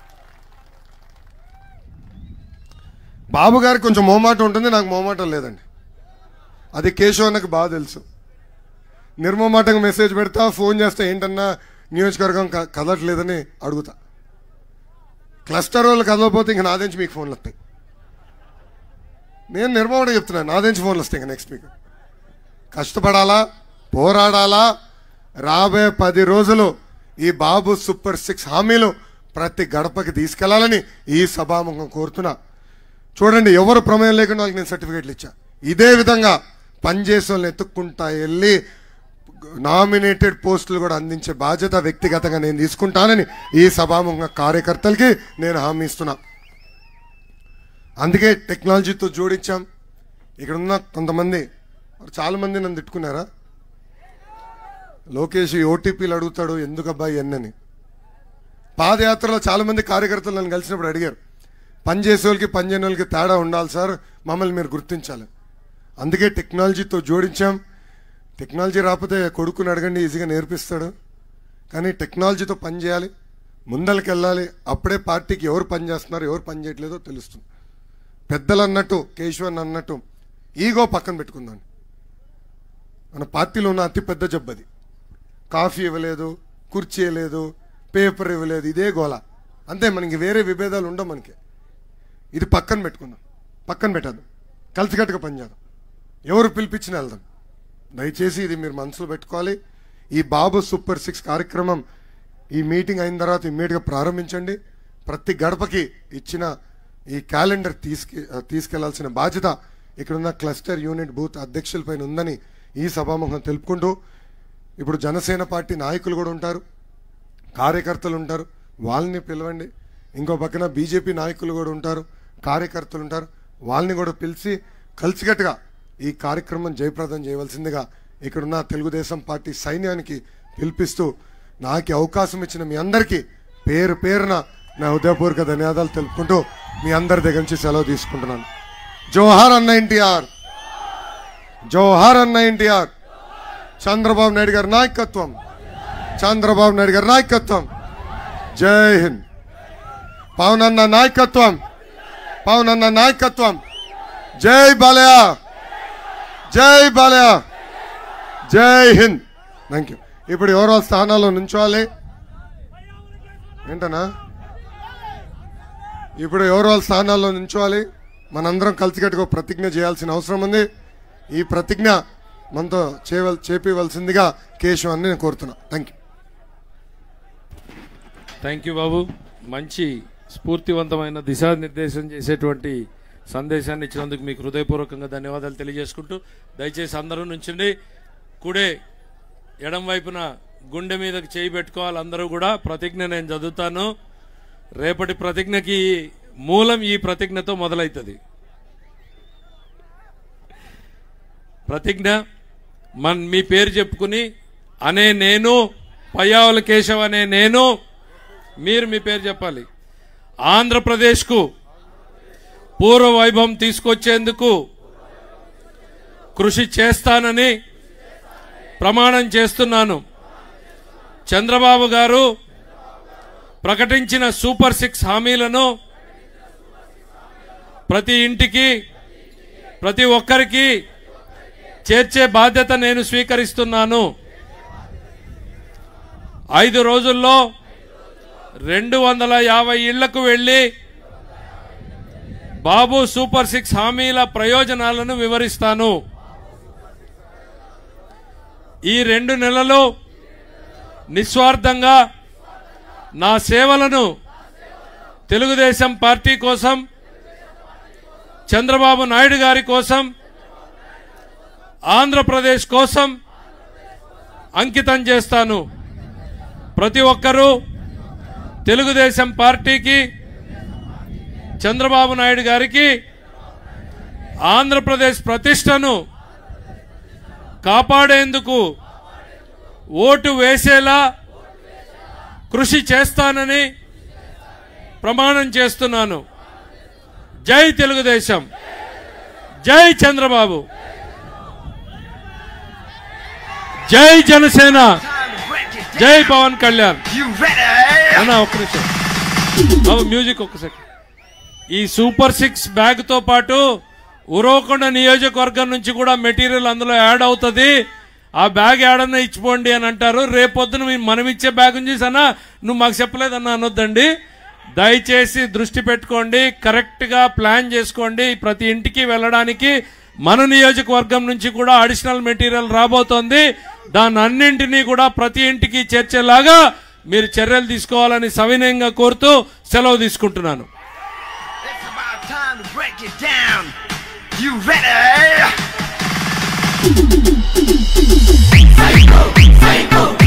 బాబు గారికి కొంచెం మోమాటం ఉంటుంది నాకు మోమాటం లేదండి అది కేశవ్ అన్నకు బాగా తెలుసు నిర్మోమాటంగా మెసేజ్ పెడతా ఫోన్ చేస్తా ఏంటన్నా నియోజకవర్గం క- కదలట్లేదని అడుగుతా క్లస్టర్ వాళ్ళు కదలకపోతే ఇంక నా నుంచి మీకు ఫోన్లు వస్తాయి నేను నిర్మోహంగా చెప్తున్నాను నా నుంచి ఫోన్లు వస్తాయి ఇంక నెక్స్ట్ వీక్ కష్టపడాలా పోరాడాలా రాబోయే పది రోజులు ఈ బాబు సూపర్ సిక్స్ హామీలు ప్రతి గడపకి తీసుకెళ్లాలని ఈ సభాముఖం కోరుతున్నా చూడండి ఎవరు ప్రమేయం లేకుండా వాళ్ళకి నేను సర్టిఫికేట్లు ఇచ్చా ఇదే విధంగా పనిచేసే వాళ్ళని ఎత్తుక్కుంటా వెళ్ళి నామినేటెడ్ పోస్టులు కూడా అందించే బాధ్యత వ్యక్తిగతంగా నేను తీసుకుంటానని ఈ సభాముఖ కార్యకర్తలకి నేను హామీ ఇస్తున్నా అందుకే టెక్నాలజీతో జోడించాం ఇక్కడ ఉన్న కొంతమంది చాలా మంది నన్ను తిట్టుకున్నారా లోకేష్ ఓటీపీలు అడుగుతాడు ఎందుకు అబ్బాయి ఎన్నని పాదయాత్రలో చాలా మంది కార్యకర్తలు నన్ను కలిసినప్పుడు అడిగారు పని చేసే వాళ్ళకి పని చేయని వాళ్ళకి తేడా ఉండాలి సార్ మమ్మల్ని మీరు గుర్తించాలి అందుకే టెక్నాలజీతో జోడించాం టెక్నాలజీ రాకపోతే కొడుకుని అడగండి ఈజీగా నేర్పిస్తాడు కానీ టెక్నాలజీతో పని చేయాలి ముందరికి వెళ్ళాలి అప్పుడే పార్టీకి ఎవరు పని చేస్తున్నారు ఎవరు పని చేయట్లేదో తెలుస్తుంది పెద్దలు అన్నట్టు కేశవన్ అన్నట్టు ఈగో పక్కన పెట్టుకుందాం మన పార్టీలో ఉన్న అతి పెద్ద జబ్బది కాఫీ ఇవ్వలేదు కుర్చీ ఇవ్వలేదు పేపర్ ఇవ్వలేదు ఇదే గోల అంతే మనకి వేరే విభేదాలు ఉండవు మనకి ఇది పక్కన పెట్టుకుందాం పక్కన పెట్టద్దు కలిసికట్టుగా పనిచేద్దాం ఎవరు పిలిపించినా వెళ్దాం దయచేసి ఇది మీరు మనసులో పెట్టుకోవాలి ఈ బాబు సూపర్ సిక్స్ కార్యక్రమం ఈ మీటింగ్ అయిన తర్వాత ఇమ్మీడియట్గా ప్రారంభించండి ప్రతి గడపకి ఇచ్చిన ఈ క్యాలెండర్ తీసుకె తీసుకెళ్లాల్సిన బాధ్యత ఇక్కడున్న క్లస్టర్ యూనిట్ బూత్ అధ్యక్షులపైన ఉందని ఈ సభాముఖం తెలుపుకుంటూ ఇప్పుడు జనసేన పార్టీ నాయకులు కూడా ఉంటారు కార్యకర్తలు ఉంటారు వాళ్ళని పిలవండి ఇంకో పక్కన బీజేపీ నాయకులు కూడా ఉంటారు కార్యకర్తలు ఉంటారు వాళ్ళని కూడా పిలిచి కలిసికట్టుగా ఈ కార్యక్రమం జయప్రదం చేయవలసిందిగా ఇక్కడున్న తెలుగుదేశం పార్టీ సైన్యానికి పిలిపిస్తూ నాకు ఈ అవకాశం ఇచ్చిన మీ అందరికీ పేరు పేరున నా హృదయపూర్వక ధన్యవాదాలు తెలుపుకుంటూ మీ అందరి దగ్గర నుంచి సెలవు తీసుకుంటున్నాను జోహార్ అన్న ఎన్టీఆర్ జోహార్ అన్న ఎన్టీఆర్ చంద్రబాబు నాయుడు గారి నాయకత్వం చంద్రబాబు నాయుడు గారి నాయకత్వం జై హింద్ పవన్ అన్న నాయకత్వం పవన్ అన్న నాయకత్వం జై బాలయ్య జై బాలయ్య జై హింద్ థ్యాంక్ యూ ఇప్పుడు ఎవరో స్థానాల్లో నుంచోవాలి ఏంటనా ఇప్పుడు ఎవరో స్థానాల్లో నుంచోవాలి మనందరం కలిసికట్టుగా ప్రతిజ్ఞ చేయాల్సిన అవసరం ఉంది ఈ ప్రతిజ్ఞ మనతో చేయవల్ చేపివలసిందిగా కేశవ్ అని నేను కోరుతున్నా థ్యాంక్ యూ థ్యాంక్ యూ బాబు మంచి స్ఫూర్తివంతమైన దిశానిర్దేశం చేసేటువంటి సందేశాన్ని ఇచ్చినందుకు మీకు హృదయపూర్వకంగా ధన్యవాదాలు తెలియజేసుకుంటూ దయచేసి అందరూ నుంచండి కుడే ఎడం వైపున గుండె మీదకి చేయి పెట్టుకోవాలి అందరూ కూడా ప్రతిజ్ఞ నేను చదువుతాను రేపటి ప్రతిజ్ఞకి మూలం ఈ ప్రతిజ్ఞతో మొదలవుతుంది ప్రతిజ్ఞ మన మీ పేరు చెప్పుకుని అనే నేను పయ్యావుల కేశవ్ అనే నేను మీరు మీ పేరు చెప్పాలి ఆంధ్రప్రదేశ్కు పూర్వ వైభవం తీసుకొచ్చేందుకు కృషి చేస్తానని ప్రమాణం చేస్తున్నాను చంద్రబాబు గారు ప్రకటించిన సూపర్ సిక్స్ హామీలను ప్రతి ఇంటికి ప్రతి ఒక్కరికి చేర్చే బాధ్యత నేను స్వీకరిస్తున్నాను ఐదు రోజుల్లో రెండు వందల యాభై ఇళ్లకు వెళ్లి బాబు సూపర్ సిక్స్ హామీల ప్రయోజనాలను వివరిస్తాను ఈ రెండు నెలలు నిస్వార్థంగా నా సేవలను తెలుగుదేశం పార్టీ కోసం చంద్రబాబు నాయుడు గారి కోసం ఆంధ్రప్రదేశ్ కోసం అంకితం చేస్తాను ప్రతి ఒక్కరూ తెలుగుదేశం పార్టీకి చంద్రబాబు నాయుడు గారికి ఆంధ్రప్రదేశ్ ప్రతిష్టను కాపాడేందుకు ఓటు వేసేలా కృషి చేస్తానని ప్రమాణం చేస్తున్నాను జై తెలుగుదేశం జై చంద్రబాబు జై Janasena Time to break it జై down. Pawan Kalyan You ready? అన్నా ఒక్క నిమిషం బాబు మ్యూజిక్ ఒక్క సెకండ్ ఈ సూపర్ సిక్స్ బ్యాగ్ తో పాటు ఉరవకొండ నియోజకవర్గం నుంచి కూడా మెటీరియల్ అందులో యాడ్ అవుతుంది ఆ బ్యాగ్ యాడన్నా ఇచ్చిపోండి అని అంటారు రేపొద్దున మేము మనం ఇచ్చే బ్యాగ్ చూసానా నువ్వు మాకు చెప్పలేదన్నా అనొద్దండి దయచేసి దృష్టి పెట్టుకోండి కరెక్ట్ గా ప్లాన్ చేసుకోండి ప్రతి ఇంటికి వెళ్ళడానికి మన నియోజకవర్గం నుంచి కూడా అడిషనల్ మెటీరియల్ రాబోతోంది దాని అన్నింటినీ కూడా ప్రతి ఇంటికి చేర్చేలాగా మీరు చర్యలు తీసుకోవాలని సవినయంగా కోరుతూ సెలవు తీసుకుంటున్నాను It's about time to break it down. You ready? Psycho, psycho,